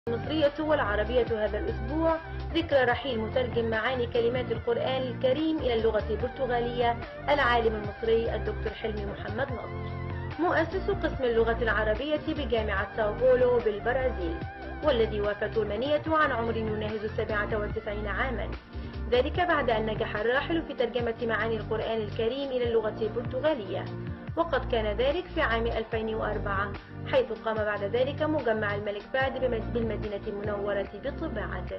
المصرية والعربية هذا الأسبوع ذكرى رحيل مترجم معاني كلمات القرآن الكريم إلى اللغة البرتغالية العالم المصري الدكتور حلمي محمد نصر مؤسس قسم اللغة العربية بجامعة ساو بولو بالبرازيل والذي وافته المنية عن عمر يناهز 97 عاما ذلك بعد أن نجح الراحل في ترجمة معاني القرآن الكريم إلى اللغة البرتغالية وقد كان ذلك في عام 2004 حيث قام بعد ذلك مجمع الملك فهد بالمدينة المنورة بطباعته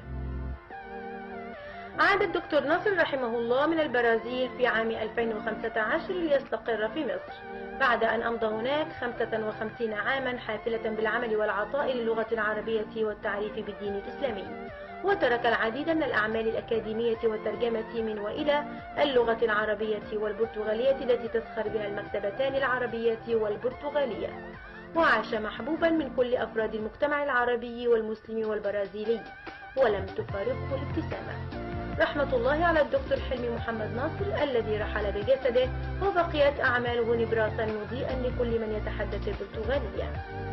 عاد الدكتور ناصر رحمه الله من البرازيل في عام 2015 ليستقر في مصر بعد أن أمضى هناك 55 عاما حافلة بالعمل والعطاء للغة العربية والتعريف بالدين الإسلامي وترك العديد من الأعمال الأكاديمية والترجمة من وإلى اللغة العربية والبرتغالية التي تسخر بها المكتبتان العربية والبرتغالية وعاش محبوبا من كل أفراد المجتمع العربي والمسلم والبرازيلي ولم تفارقه الابتسامة رحمة الله على الدكتور حلمي محمد ناصر الذي رحل بجسده وبقيت أعماله نبراسا مضيئا لكل من يتحدث البرتغالية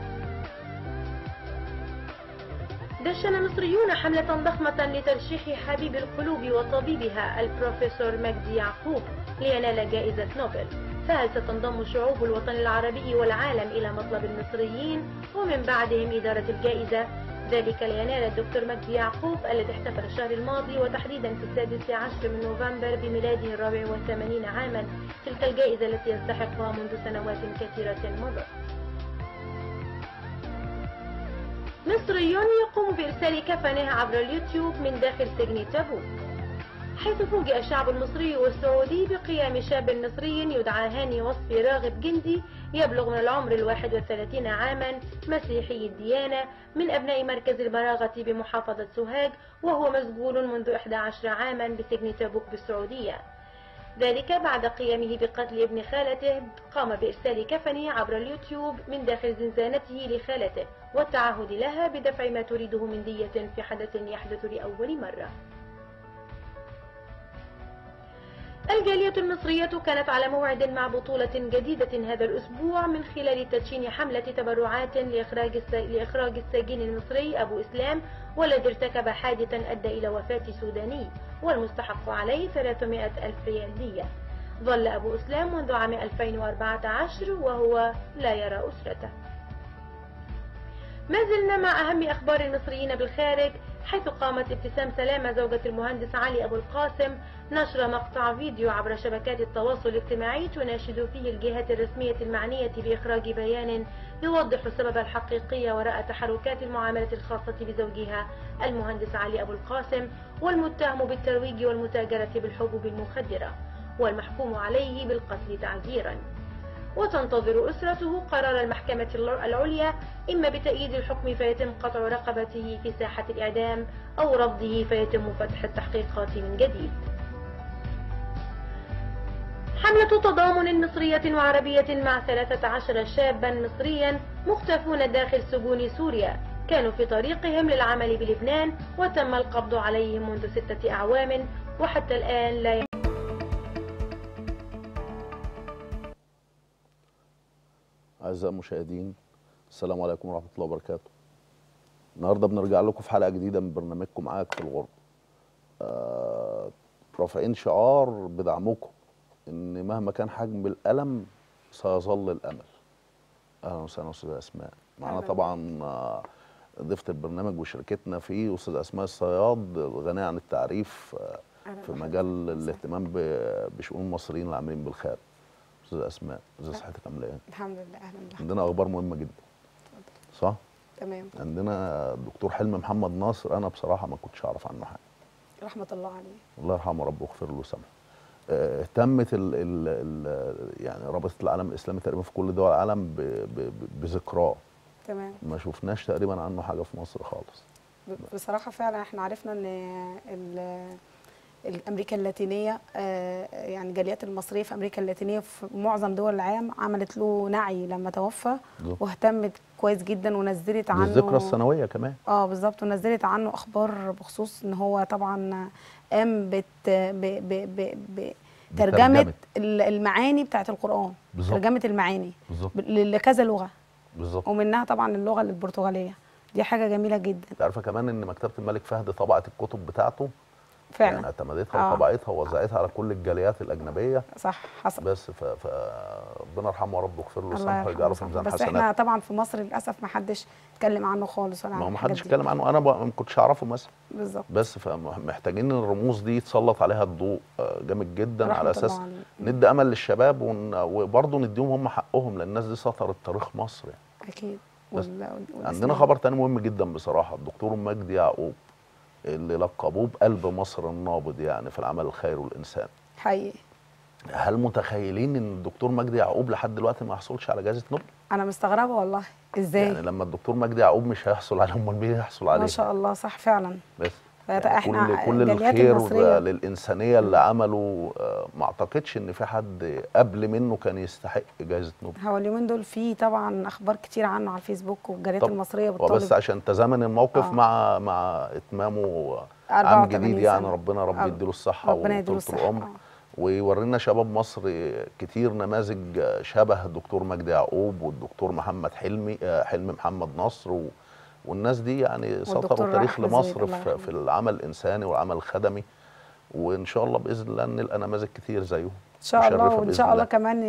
دشن مصريون حملة ضخمة لترشيح حبيب القلوب وطبيبها البروفيسور مجدي يعقوب لينال جائزة نوبل فهل ستنضم شعوب الوطن العربي والعالم إلى مطلب المصريين ومن بعدهم إدارة الجائزة ذلك لينال الدكتور مجدي يعقوب الذي احتفل الشهر الماضي وتحديدا في السادس عشر من نوفمبر بميلاده الرابع والثمانين عاما تلك الجائزة التي يستحقها منذ سنوات كثيرة مضت مصري يقوم بإرسال كفنه عبر اليوتيوب من داخل سجن تبوك حيث فوجئ الشعب المصري والسعودي بقيام شاب مصري يدعى هاني وصفي راغب جندي يبلغ من العمر الواحد والثلاثين عاما مسيحي الديانة من أبناء مركز البراغة بمحافظة سوهاج وهو مسجون منذ 11 عاما بسجن تبوك بالسعودية ذلك بعد قيامه بقتل ابن خالته قام بإرسال كفنه عبر اليوتيوب من داخل زنزانته لخالته والتعهد لها بدفع ما تريده من دية في حدث يحدث لأول مرة الجالية المصرية كانت على موعد مع بطولة جديدة هذا الأسبوع من خلال تدشين حملة تبرعات لإخراج لإخراج السجين المصري أبو إسلام والذي ارتكب حادثا أدى إلى وفاة سوداني والمستحق عليه 300 ألف ريال دية ظل أبو إسلام منذ عام 2014 وهو لا يرى أسرته ما زلنا مع أهم أخبار المصريين بالخارج حيث قامت ابتسام سلامة زوجة المهندس علي أبو القاسم نشر مقطع فيديو عبر شبكات التواصل الاجتماعي تناشد فيه الجهات الرسمية المعنية بإخراج بيان يوضح السبب الحقيقي وراء تحركات المعاملة الخاصة بزوجها المهندس علي أبو القاسم والمتهم بالترويج والمتاجرة بالحبوب المخدرة والمحكوم عليه بالقتل تعزيرا وتنتظر أسرته قرار المحكمة العليا إما بتأييد الحكم فيتم قطع رقبته في ساحة الإعدام أو رفضه فيتم فتح التحقيقات من جديد حملة تضامن مصرية وعربية مع 13 شابا مصريا مختفون داخل سجون سوريا كانوا في طريقهم للعمل بلبنان وتم القبض عليهم منذ ستة أعوام وحتى الآن لا أعزائي المشاهدين السلام عليكم ورحمة الله وبركاته النهاردة بنرجع لكم في حلقة جديدة من برنامجكم معاك في الغرب آه رافعين شعار بدعمكم إن مهما كان حجم الألم سيظل الأمل أهلا وسهلا أستاذ أسماء معانا طبعا آه ضيفة البرنامج وشركتنا فيه أستاذ أسماء الصياد الغنية عن التعريف آه في مجال الاهتمام بشؤون المصريين العاملين بالخارج استاذ اسماء ازي صحتك عامله ايه الحمد لله اهلا بحضرتك عندنا اخبار مهمه جدا صح تمام عندنا الدكتور حلمي محمد ناصر انا بصراحه ما كنتش اعرف عنه حاجه رحمه الله عليه الله يرحمه رب ويغفر له ويسامحه اهتمت ال ال ال يعني رابطه العالم الاسلامي تقريبا في كل دول العالم ب ب بذكراه تمام ما شفناش تقريبا عنه حاجه في مصر خالص بصراحه فعلا احنا عرفنا ان امريكا اللاتينيه يعني جاليات المصريه في امريكا اللاتينيه في معظم دول العالم عملت له نعي لما توفى واهتمت كويس جدا ونزلت عنه الذكرى السنويه كمان اه بالظبط ونزلت عنه اخبار بخصوص ان هو طبعا قام بت ب ب ب ب ترجمه المعاني بتاعه القران بالزبط. ترجمه المعاني بالظبط لكذا لغه بالظبط ومنها طبعا اللغه البرتغاليه دي حاجه جميله جدا انت عارفه كمان ان مكتبه الملك فهد طبعت الكتب بتاعته يعني فعلا اعتمدتها آه. وطبعتها ووزعتها على كل الجاليات الاجنبيه صح حصل بس ف ف ربنا يرحمه يا رب ويغفر له الله ويسامحه ويجعله في يرحمه ميزان بس حسناته احنا طبعا في مصر للاسف ما حدش اتكلم عنه خالص ولا ما هو عن ما الحاجات حدش دي. اتكلم عنه انا بقى ما كنتش اعرفه مثلا بالظبط بس فمحتاجين الرموز دي يتسلط عليها الضوء آه، جامد جدا رحمة على اساس الله عليه. ندي امل للشباب ون- وبرضه نديهم هم حقهم لان الناس دي سطرت تاريخ مصر يعني. اكيد بس وال- وال- عندنا والإسلام. خبر تاني مهم جدا بصراحه الدكتور مجدي يعقوب اللي لقبوه بقلب مصر النابض يعني في العمل الخيري والانسان حقيقي هل متخيلين ان الدكتور مجدي يعقوب لحد دلوقتي ما حصلش على جائزه نوبل انا مستغربه والله ازاي يعني لما الدكتور مجدي يعقوب مش هيحصل عليه امال مين هيحصل عليه ما شاء الله صح فعلا بس فت- يعني احنا كل كل الجاليات الخير المصرية- للانسانيه اللي عمله آه، ما اعتقدش ان في حد قبل منه كان يستحق جائزه نوبل هو اليومين دول في طبعا اخبار كتير عنه على الفيسبوك والجريدات طب المصريه هو بس بتطالب عشان تزامن الموقف آه. مع مع اتمامه عام 84 جديد يعني سنة. ربنا رب آه. يديله الصحه ربنا يديله وطولة الصحه العمر آه. ويورينا شباب مصر كتير نماذج شبه الدكتور مجدي يعقوب والدكتور محمد حلمي آه، حلمي محمد نصر و والناس دي يعني سطروا والدكتور تاريخ رحمة زويل، لمصر الله في, يرحمه. في العمل الانساني والعمل الخدمي وان شاء الله باذن الله نلقى نماذج كتير زيهم ان شاء الله مشرفة وان بإذن شاء الله الله. كمان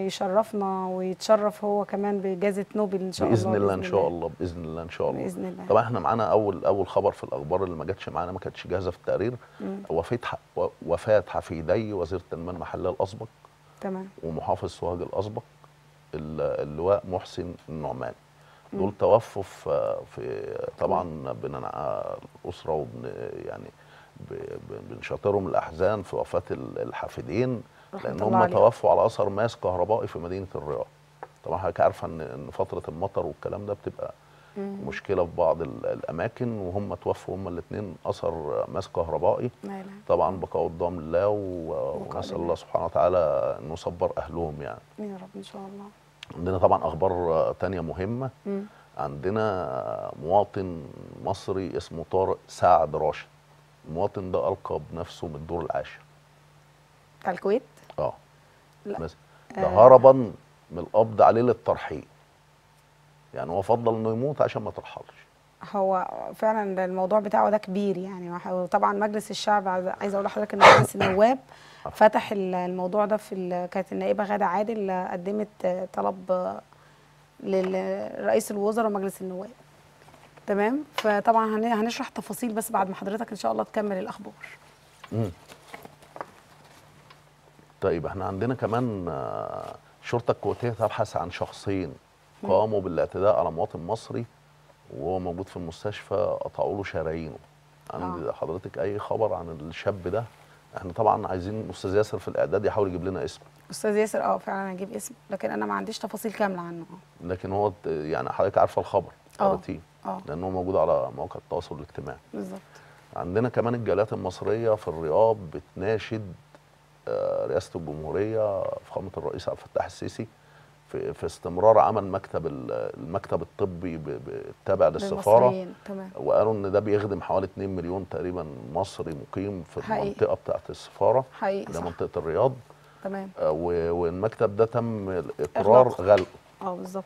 يشرفنا ويتشرف هو كمان بجائزه نوبل ان شاء الله باذن الله ان شاء الله باذن الله ان شاء الله باذن الله طبعا احنا معانا اول اول خبر في الاخبار اللي ما جاتش معانا ما كانتش جاهزه في التقرير مم. وفاه ح- و- وفاه حفيدي وزير التنميه المحليه الاسبق تمام ومحافظ سوهاج الاسبق ال- اللواء محسن النعمان دول توفوا في في طبعا بننعى الاسره وبن يعني ب- ب- بنشاطرهم الاحزان في وفاه ال- الحافدين رحمة لان الله هم عليهم. توفوا على اثر ماس كهربائي في مدينه الرياض طبعا حضرتك عارفه ان ان فتره المطر والكلام ده بتبقى مم. مشكله في بعض ال- الاماكن وهم توفوا هم الاثنين اثر ماس كهربائي لا اله طبعا بقاء قدام الله و- بقاء ونسال لله. الله سبحانه وتعالى انه يصبر اهلهم يعني يا رب ان شاء الله عندنا طبعا اخبار تانية مهمه مم. عندنا مواطن مصري اسمه طارق سعد راشد المواطن ده القى بنفسه من الدور العاشر بتاع الكويت اه لا. بس ده آه. هربا من القبض عليه للترحيل يعني هو فضل انه يموت عشان ما ترحلش هو فعلا الموضوع بتاعه ده كبير يعني وطبعا مجلس الشعب عايز عايزه اقول لحضرتك ان مجلس النواب فتح ال- الموضوع ده في ال- كانت النائبه غاده عادل قدمت طلب لرئيس الوزراء ومجلس النواب تمام فطبعا هن- هنشرح تفاصيل بس بعد ما حضرتك ان شاء الله تكمل الاخبار مم. طيب احنا عندنا كمان آه، الشرطه الكويتيه تبحث عن شخصين قاموا بالاعتداء على مواطن مصري وهو موجود في المستشفى قطعوا له شرايينه عند آه. حضرتك اي خبر عن الشاب ده احنا طبعا عايزين استاذ ياسر في الاعداد يحاول يجيب لنا اسمه استاذ ياسر اه فعلا هجيب اسمه لكن انا ما عنديش تفاصيل كامله عنه لكن هو ت- يعني حضرتك عارفه الخبر آه. قريتيه اه لانه موجود على مواقع التواصل الاجتماعي بالظبط عندنا كمان الجاليات المصريه في الرياض بتناشد آه، رئاسه الجمهوريه فخامه الرئيس عبد الفتاح السيسي في, في استمرار عمل مكتب ال- المكتب الطبي ب- ب- التابع للسفاره للمصريين تمام وقالوا ان ده بيخدم حوالي 2 مليون تقريبا مصري مقيم في حقيقي. المنطقه بتاعه السفاره حقيقي ده صح منطقه الرياض تمام آه، و- والمكتب ده تم الاقرار إغلاقه. غلقه اه بالظبط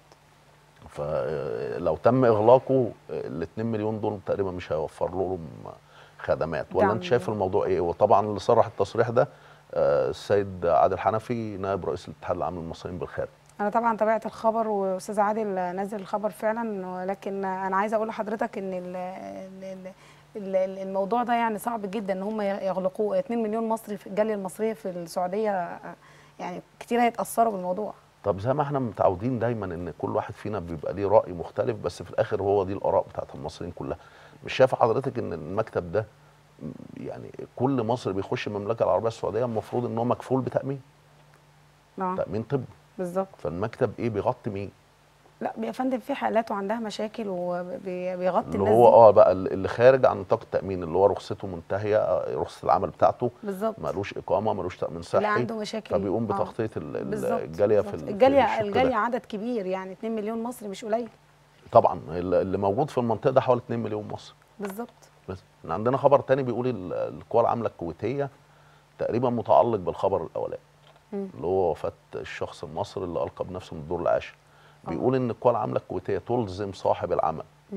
فلو تم اغلاقه ال 2 مليون دول تقريبا مش هيوفر لهم خدمات ولا دعم. انت شايف الموضوع ايه وطبعا اللي صرح التصريح ده آه، السيد عادل حنفي نائب رئيس الاتحاد العام للمصريين بالخارج انا طبعا تابعت الخبر واستاذ عادل نزل الخبر فعلا ولكن انا عايزه اقول لحضرتك ان ال ال ال ال الموضوع ده يعني صعب جدا ان هم يغلقوه 2 مليون مصري في الجاليه المصريه في السعوديه يعني كتير هيتاثروا بالموضوع طب زي ما احنا متعودين دايما ان كل واحد فينا بيبقى ليه راي مختلف بس في الاخر هو دي الاراء بتاعت المصريين كلها مش شايف حضرتك ان المكتب ده م، يعني كل مصري بيخش المملكه العربيه السعوديه المفروض ان هو مكفول بتامين اه تامين طبي بالظبط فالمكتب ايه بيغطي مين لا يا فندم في حالات وعندها مشاكل وبيغطي اللي الناس هو دي. اه بقى اللي خارج عن نطاق التامين اللي هو رخصته منتهيه آه، رخصه العمل بتاعته بالظبط مالوش اقامه مالوش تامين اللي صحي عنده مشاكل فبيقوم آه. بتغطيه ال- ال- بالظبط الجاليه في بالظبط. ال- في الجاليه الشق ده. الجاليه عدد كبير يعني 2 مليون مصري مش قليل طبعا ال- اللي موجود في المنطقه ده حوالي 2 مليون مصري بالظبط بس إحنا عندنا خبر تاني بيقول ال- القوى العامله الكويتيه تقريبا متعلق بالخبر الاولاني مم. اللي هو وفاه الشخص المصري اللي القى بنفسه من الدور العاشر آه. بيقول ان القوى العامله الكويتيه تلزم صاحب العمل مهم.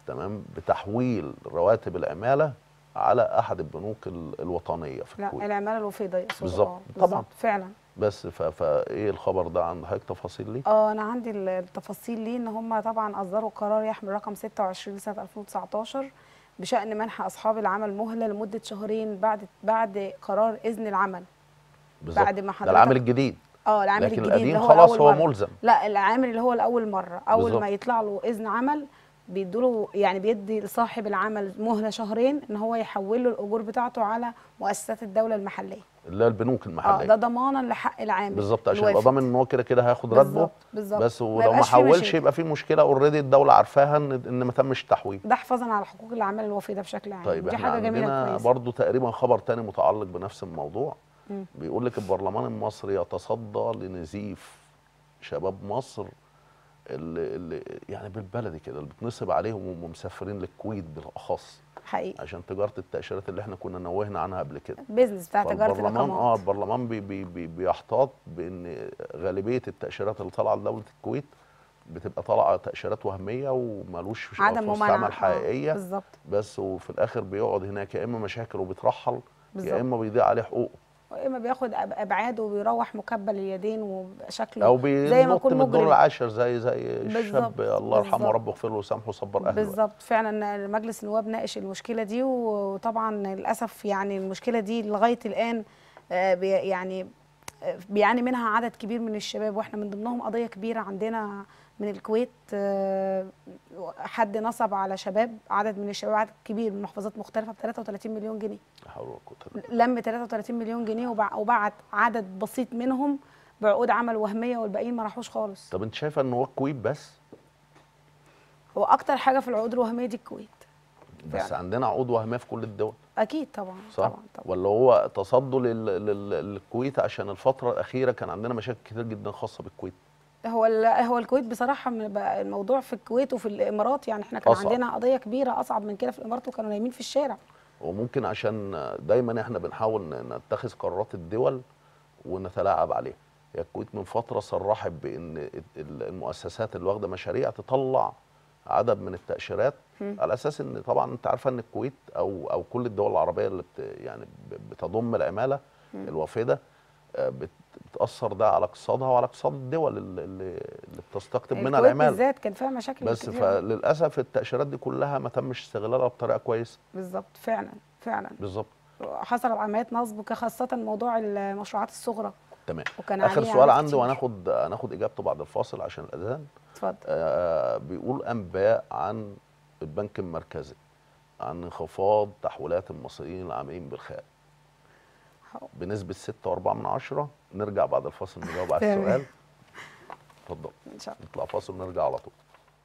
تمام بتحويل رواتب العماله على احد البنوك ال- الوطنيه في لا الكويت العماله الوفيده يقصد بالظبط، آه، طبعاً. بالظبط فعلا بس ف- فايه الخبر ده عند حضرتك تفاصيل ليه؟ اه انا عندي ال- التفاصيل ليه ان هم طبعا اصدروا قرار يحمل رقم 26 لسنه 2019 بشان منح اصحاب العمل مهله لمده شهرين بعد بعد قرار اذن العمل بالظبط بعد ما ده حضرتك العامل الجديد اه العامل لكن الجديد القديم اللي هو خلاص لأول هو مرة. ملزم لا العامل اللي هو لاول مره اول بالظبط. ما يطلع له اذن عمل بيدوله يعني بيدي لصاحب العمل مهله شهرين ان هو يحول له الاجور بتاعته على مؤسسات الدوله المحليه اللي هي البنوك اه المحليه ده ضمانا لحق العامل بالظبط عشان يبقى الوافد. ضامن ان هو كده كده هياخد راتبه بالظبط بالظبط بس ما ولو ما يبقاش فيه حولش مشاكل. يبقى في مشكله اوريدي الدوله عارفاها ان ان ما تمش التحويل ده حفاظا على حقوق العمال الوفيده بشكل عام طيب دي احنا حاجه جميله عندنا كويسه برضو تقريبا خبر تاني متعلق بنفس الموضوع مم. بيقول لك البرلمان المصري يتصدى لنزيف شباب مصر اللي, اللي يعني بالبلدي كده اللي بتنصب عليهم وهم مسافرين للكويت بالاخص حقيقي عشان تجاره التاشيرات اللي احنا كنا نوهنا عنها قبل كده بيزنس بتاع تجاره فالبرلمان اه الاقامات البرلمان بي بي بي بيحتاط بان غالبيه التاشيرات اللي طالعه لدوله الكويت بتبقى طالعه تاشيرات وهميه ومالوش عدم فرص ممانعه عمل آه، حقيقيه بالظبط بس وفي الاخر بيقعد هناك يا اما مشاكل وبيترحل يا بالظبط اما بيضيع عليه حقوقه واما بياخد أب- ابعاد وبيروح مكبل اليدين وشكله او زي ما بينط يكون من الدور مجرم العاشر زي زي الشاب بالظبط، الله يرحمه بالظبط. وربه يغفر له ويسامحه وصبر اهله بالظبط فعلا مجلس النواب ناقش المشكله دي وطبعا للاسف يعني المشكله دي لغايه الان آه، بي- يعني آه، بيعاني منها عدد كبير من الشباب واحنا من ضمنهم قضيه كبيره عندنا من الكويت آه، حد نصب على شباب عدد من الشباب عدد كبير من محافظات مختلفه ب 33 مليون جنيه لا حول ولا قوه الا بالله لم 33 مليون جنيه وبع- وبعت عدد بسيط منهم بعقود عمل وهميه والباقيين ما راحوش خالص طب انت شايفه ان هو الكويت بس هو اكتر حاجه في العقود الوهميه دي الكويت بس فعلا. عندنا عقود وهميه في كل الدول اكيد طبعا صح طبعا طبعا ولا هو تصدوا لل... لل... للكويت عشان الفتره الاخيره كان عندنا مشاكل كتير جدا خاصه بالكويت هو ال- هو الكويت بصراحه من بقى الموضوع في الكويت وفي الامارات يعني احنا كان أصعب. عندنا قضيه كبيره اصعب من كده في الامارات وكانوا نايمين في الشارع وممكن عشان دايما احنا بنحاول ن- نتخذ قرارات الدول ونتلاعب عليها هي الكويت من فتره صرحت بان ال- المؤسسات اللي واخده مشاريع تطلع عدد من التاشيرات مم. على اساس ان طبعا انت عارفه ان الكويت او او كل الدول العربيه اللي بت يعني ب- بتضم العماله مم. الوافده آه، بت- بتاثر ده على اقتصادها وعلى اقتصاد الدول اللي, اللي اللي بتستقطب منها الكويت العماله بالذات كان فيها مشاكل بس كتير فللاسف التاشيرات دي كلها ما تمش استغلالها بطريقه كويسه بالظبط فعلا فعلا بالظبط حصلت عمليات نصب خاصه موضوع المشروعات الصغرى تمام وكان اخر عليه سؤال عدد عندي كتير. وهناخد هناخد اجابته بعد الفاصل عشان الاذان اتفضل آه بيقول انباء عن البنك المركزي عن انخفاض تحويلات المصريين العاملين بالخارج هو- بنسبه 6.4 من عشرة نرجع بعد الفاصل نجاوب على تمام. السؤال اتفضل ان شاء الله نطلع فاصل ونرجع على طول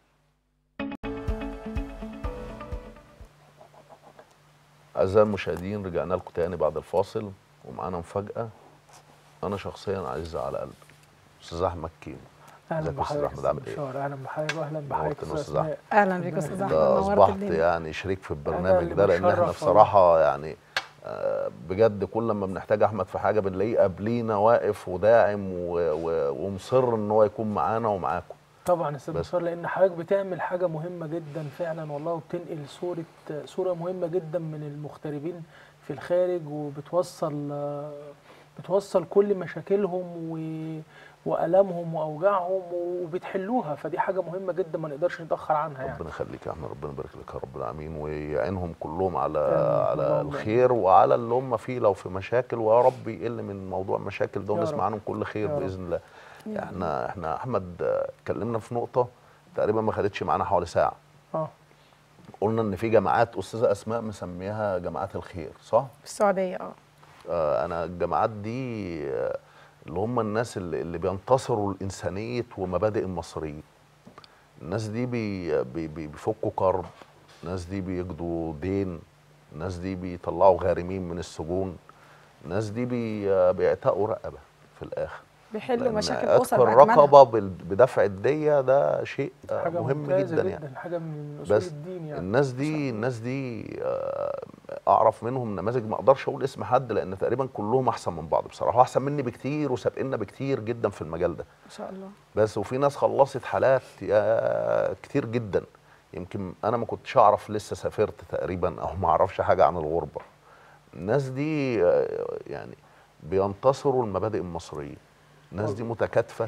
أعزائي المشاهدين رجعنا لكم تاني بعد الفاصل ومعانا مفاجأة أنا شخصيا عزيزة على قلبي أستاذ أحمد كيمو اهلا ازيك يا أستاذ بحضرتك أحمد عامل إيه؟ بشار اهلا بحضرتك واهلا بحضرتك نورتنا يا استاذ أستاذ اسماء اهلا بيك يا استاذ احمد ده نورت أصبحت الدنيا يعني شريك في اللي البرنامج ده لأن بتشرف إحنا والله. بصراحة يعني آه، بجد كل ما بنحتاج أحمد في حاجة بنلاقيه قبلينا واقف وداعم و- و- ومصر إن هو يكون معانا ومعاكم طبعا يا استاذ بس. بشار لان حضرتك بتعمل حاجه مهمه جدا فعلا والله وبتنقل صوره صوره مهمه جدا من المغتربين في الخارج وبتوصل آه، بتوصل كل مشاكلهم و والامهم واوجاعهم وبتحلوها فدي حاجه مهمه جدا ما نقدرش نتاخر عنها يعني ربنا يخليك يا احمد ربنا يبارك لك يا رب العالمين ويعينهم كلهم على آمين. على اللهم الخير وعلى اللي هم فيه لو في مشاكل ويا رب يقل من موضوع المشاكل ده يا ونسمع رب. عنهم كل خير يا رب. باذن الله يا احنا احنا احمد آه، اتكلمنا في نقطه تقريبا ما خدتش معانا حوالي ساعه اه قلنا ان في جماعات استاذه اسماء مسميها جماعات الخير صح في السعوديه اه آه، انا الجماعات دي آه، اللي هم الناس اللي, اللي بينتصروا لانسانيه ومبادئ المصريين الناس دي بي بي بي- بيفكوا كرب الناس دي بيقضوا دين الناس دي بيطلعوا غارمين من السجون الناس دي بي آه، بيعتقوا رقبه في الاخر بيحلوا لأن مشاكل اسر اذكر بأكملها. رقبه بال- بدفع الديه ده شيء آه، حاجه مهم ممتازة جدا يعني حاجه من اصول بس الدين يعني الناس دي الناس دي آه، اعرف منهم نماذج ما اقدرش اقول اسم حد لان تقريبا كلهم احسن من بعض بصراحه واحسن مني بكتير وسابقنا بكتير جدا في المجال ده ما شاء الله بس وفي ناس خلصت حالات يا كتير جدا يمكن انا ما كنتش اعرف لسه سافرت تقريبا او ما اعرفش حاجه عن الغربه الناس دي آه، يعني بينتصروا المبادئ المصريه الناس دي متكاتفه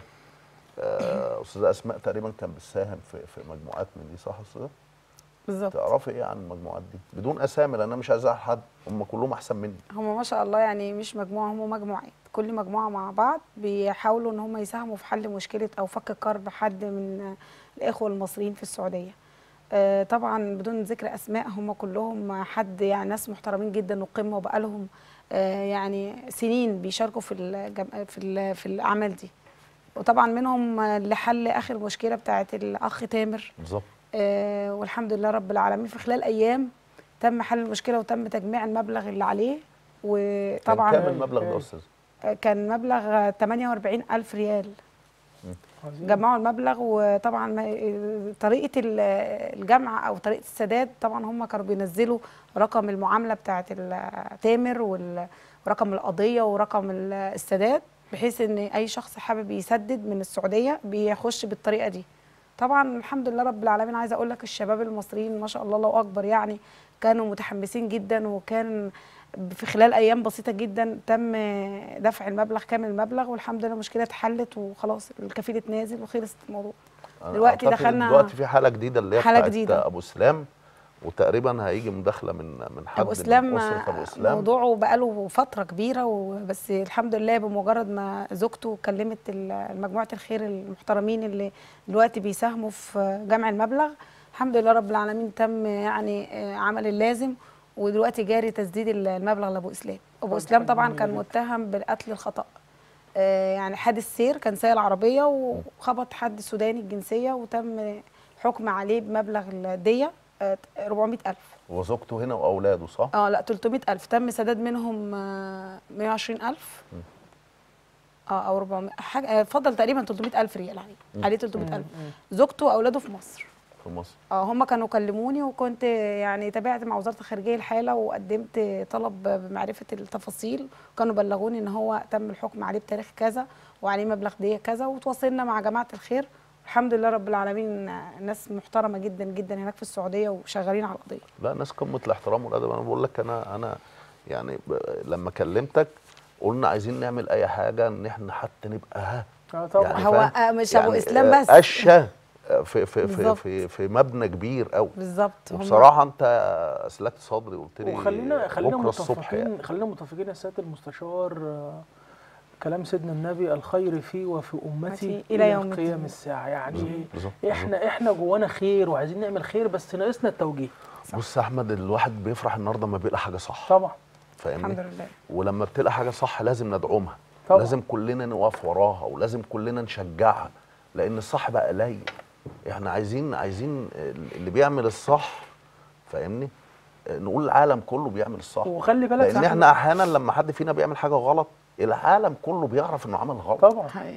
آه، استاذه اسماء تقريبا كان بتساهم في في مجموعات من دي صح يا استاذه بالظبط تعرفي ايه عن المجموعات دي بدون اسامي لان انا مش عايز أزعل حد هم كلهم احسن مني هم ما شاء الله يعني مش مجموعة هم مجموعات كل مجموعة مع بعض بيحاولوا ان هم يساهموا في حل مشكلة او فك كرب حد من الاخوة المصريين في السعودية آه، طبعا بدون ذكر اسماء هم كلهم حد يعني ناس محترمين جدا وقمة وبقالهم آه، يعني سنين بيشاركوا في الجم... في ال... في الاعمال دي وطبعا منهم اللي حل اخر مشكلة بتاعت الاخ تامر بالظبط آه، والحمد لله رب العالمين في خلال ايام تم حل المشكله وتم تجميع المبلغ اللي عليه طبعا وطبعا كام المبلغ ده يا استاذ آه، كان مبلغ 48 ألف ريال عظيم. جمعوا المبلغ وطبعا ما- طريقة ال- الجمع أو طريقة السداد طبعا هم كانوا بينزلوا رقم المعاملة بتاعة التامر وال- ورقم القضية ورقم ال- السداد بحيث إن أي شخص حابب يسدد من السعودية بيخش بالطريقة دي طبعا الحمد لله رب العالمين عايزة أقول لك الشباب المصريين ما شاء الله الله أكبر يعني كانوا متحمسين جدا وكان في خلال ايام بسيطه جدا تم دفع المبلغ كامل المبلغ والحمد لله المشكله اتحلت وخلاص الكفيل اتنازل وخلص الموضوع أنا دلوقتي أعتقد دخلنا- دلوقتي في حاله جديده اللي هي حالة بتاعت جديدة. ابو اسلام وتقريبا هيجي مداخله من من حد ابو اسلام من اسره ابو اسلام موضوعه بقاله فتره كبيره وبس الحمد لله بمجرد ما زوجته كلمت ال- مجموعه الخير المحترمين اللي دلوقتي بيساهموا في جمع المبلغ الحمد لله رب العالمين تم يعني آه، عمل اللازم ودلوقتي جاري تسديد المبلغ لابو اسلام ابو طب اسلام حاجة طبعا جميلة كان جدا. متهم بالقتل الخطا آه، يعني حادث سير كان سايق العربيه وخبط حد سوداني الجنسيه وتم حكم عليه بمبلغ الديه آه، 400000 وزوجته هنا واولاده صح؟ اه لا 300000 تم سداد منهم آه، 120000 اه او 400 حاجه آه، اتفضل تقريبا 300000 ريال عليه عليه 300000 زوجته واولاده في مصر في مصر اه هم كانوا كلموني وكنت يعني تابعت مع وزاره الخارجيه الحاله وقدمت طلب بمعرفه التفاصيل وكانوا بلغوني ان هو تم الحكم عليه بتاريخ كذا وعليه مبلغ ديه كذا وتواصلنا مع جماعه الخير الحمد لله رب العالمين آه، ناس محترمه جدا جدا هناك في السعوديه وشغالين على القضيه لا ناس قمه الاحترام والادب انا بقول لك انا انا يعني ب- لما كلمتك قلنا عايزين نعمل اي حاجه ان احنا حتى نبقى ها اه طبعا يعني هو فاهم؟ آه، مش أبو إسلام آه، بس. قشه آه، في في في بالظبط. في, في مبنى كبير قوي بالظبط هم- وبصراحه انت اسلكت صدري قلت لي وخلينا خلينا بكره الصبح متفقين يعني. خلينا متفقين يا سياده المستشار آه، كلام سيدنا النبي الخير في وفي امتي إلى الى يوم قيام الدين. الساعه يعني بالظبط، احنا احنا جوانا خير وعايزين نعمل خير بس ناقصنا التوجيه بص يا احمد الواحد بيفرح النهارده لما بيلاقي حاجه صح طبعا فاهمني الحمد لله ولما بتلاقي حاجه صح لازم ندعمها طبعا. لازم كلنا نقف وراها ولازم كلنا نشجعها لان الصح بقى قليل احنا عايزين عايزين اللي بيعمل الصح فاهمني نقول العالم كله بيعمل الصح وخلي بالك لان يا احنا احيانا لما حد فينا بيعمل حاجه غلط العالم كله بيعرف انه عمل غلط طبعا حقيقي.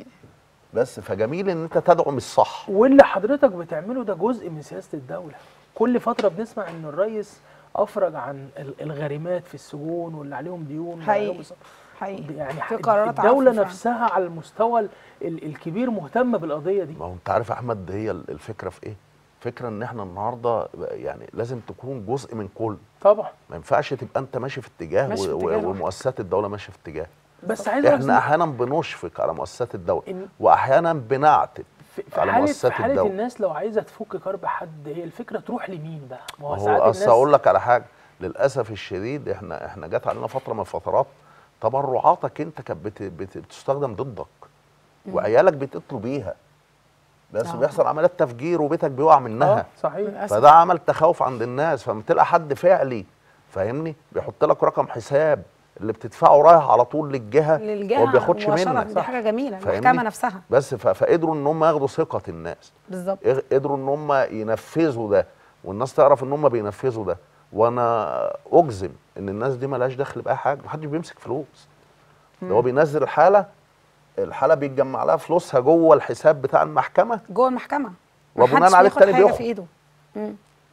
بس فجميل ان انت تدعم الصح واللي حضرتك بتعمله ده جزء من سياسه الدوله كل فتره بنسمع ان الرئيس افرج عن ال- الغارمات في السجون واللي عليهم ديون واللي حقيقي. عليهم إصابات. حقيقي يعني في قرارات عفو الدوله فعلا. نفسها على المستوى ال- ال- الكبير مهتمه بالقضيه دي ما هو انت عارف يا احمد هي الفكره في ايه فكره ان احنا النهارده يعني لازم تكون جزء من كل طبعا ما ينفعش تبقى انت ماشي في اتجاه, ماشي في و- اتجاه و- لوحدك. ومؤسسات الدوله ماشيه في اتجاه بس عايز أقول احنا لك احيانا بنشفق على مؤسسات الدوله إن- واحيانا بنعتب في في على حاله مؤسسات في حاله الدولة. الناس لو عايزه تفك كرب حد هي الفكره تروح لمين بقى؟ ما هو هو ساعات اصل الناس اقول لك على حاجه للاسف الشديد احنا احنا جت علينا فتره من الفترات تبرعاتك انت كانت بت- بت- بتستخدم ضدك وعيالك بيتقتلوا بيها بس آه. بيحصل عمليات تفجير وبيتك بيقع منها اه صحيح للأسف. فده عمل تخوف عند الناس فلما تلقى حد فعلي فاهمني بيحط لك رقم حساب اللي بتدفعه رايح على طول للجهه للجهه وما بياخدش مباشرة، منك دي حاجه جميله فاهمني؟ المحكمه نفسها بس ف- فقدروا ان هم ياخدوا ثقه الناس بالظبط إغ- قدروا ان هم ينفذوا ده والناس تعرف ان هم بينفذوا ده وانا اجزم ان الناس دي ملهاش دخل باي حاجه محدش بيمسك فلوس ده هو بينزل الحاله الحاله بيتجمع لها فلوسها جوه الحساب بتاع المحكمه جوه المحكمه وبناء محدش عليه بياخد التاني حاجه بيخرج. في ايده مم.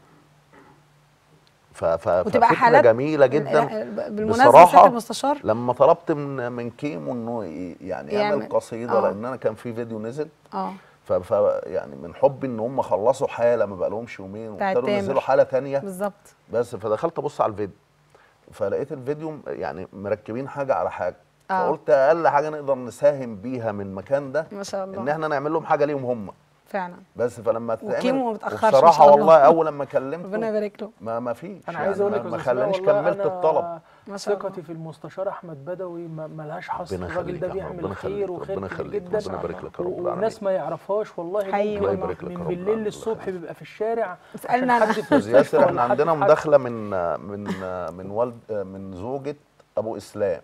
ف- ف- وتبقى ففكره حالات جميله جدا لا، بالمناسبه بصراحة سياده المستشار لما طلبت من من كيمو انه ي- يعني يعمل يعمل. قصيده آه. لان انا كان في فيديو نزل اه ف... ف يعني من حب ان هم خلصوا حاله ما بقالهمش يومين بتاعت وابتدوا تامر. ينزلوا حاله تانية بالظبط بس فدخلت ابص على الفيديو فلقيت الفيديو يعني مركبين حاجه على حاجه آه. فقلت اقل حاجه نقدر نساهم بيها من المكان ده ما شاء الله ان احنا نعمل لهم حاجه ليهم هم فعلا بس فلما تتعمل وكيمو ما بتأخرش ما وبصراحه شاء الله. والله اول لما ربنا كلمته يبارك له ما ما فيش انا يعني عايز اقول لك ما- يا ما أستاذ خلانيش والله كملت أنا الطلب ما شاء الله. ثقتي في المستشار احمد بدوي ما- ملهاش حصر ربنا الراجل يخليك ده يا رب، بيعمل ربنا خير يخليك، وخير ربنا كتير يخليك، جدا ربنا يبارك لك يا رب و- العالمين. وناس ما يعرفهاش والله حقيقي ممكن والله. يبارك لك يا من رب بالليل العالمين. للصبح بيبقى في الشارع اسألنا عشان أنا. حد في استاذ مستشفى ياسر ولا احنا حد عندنا في حاجة. مداخله من من من والد من زوجة ابو اسلام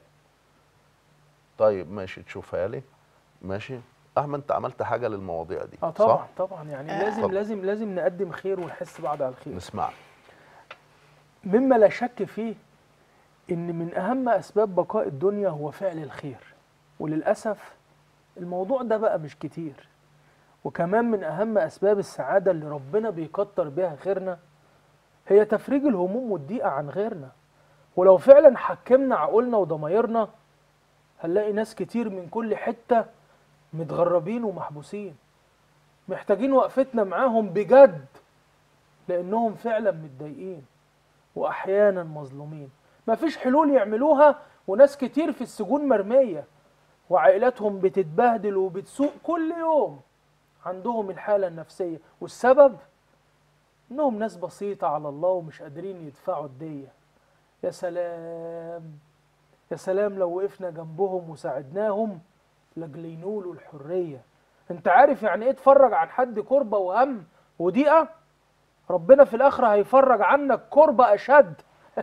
طيب ماشي تشوفها لي ماشي احمد انت عملت حاجه للمواضيع دي اه طبعا صح طبعا يعني آه. لازم اتفضل. لازم لازم نقدم خير ونحس بعض على الخير نسمع مما لا شك فيه ان من اهم اسباب بقاء الدنيا هو فعل الخير وللاسف الموضوع ده بقى مش كتير وكمان من اهم اسباب السعاده اللي ربنا بيكتر بيها خيرنا هي تفريج الهموم والضيقه عن غيرنا ولو فعلا حكمنا عقولنا وضمايرنا هنلاقي ناس كتير من كل حته متغربين ومحبوسين محتاجين وقفتنا معاهم بجد لانهم فعلا متضايقين واحيانا مظلومين مفيش حلول يعملوها وناس كتير في السجون مرميه وعائلاتهم بتتبهدل وبتسوق كل يوم عندهم الحاله النفسيه والسبب انهم ناس بسيطه على الله ومش قادرين يدفعوا الديه يا سلام يا سلام لو وقفنا جنبهم وساعدناهم لاجل ينولوا الحريه انت عارف يعني ايه تفرج عن حد كربه وهم وضيقه ربنا في الآخرة هيفرج عنك كربة أشد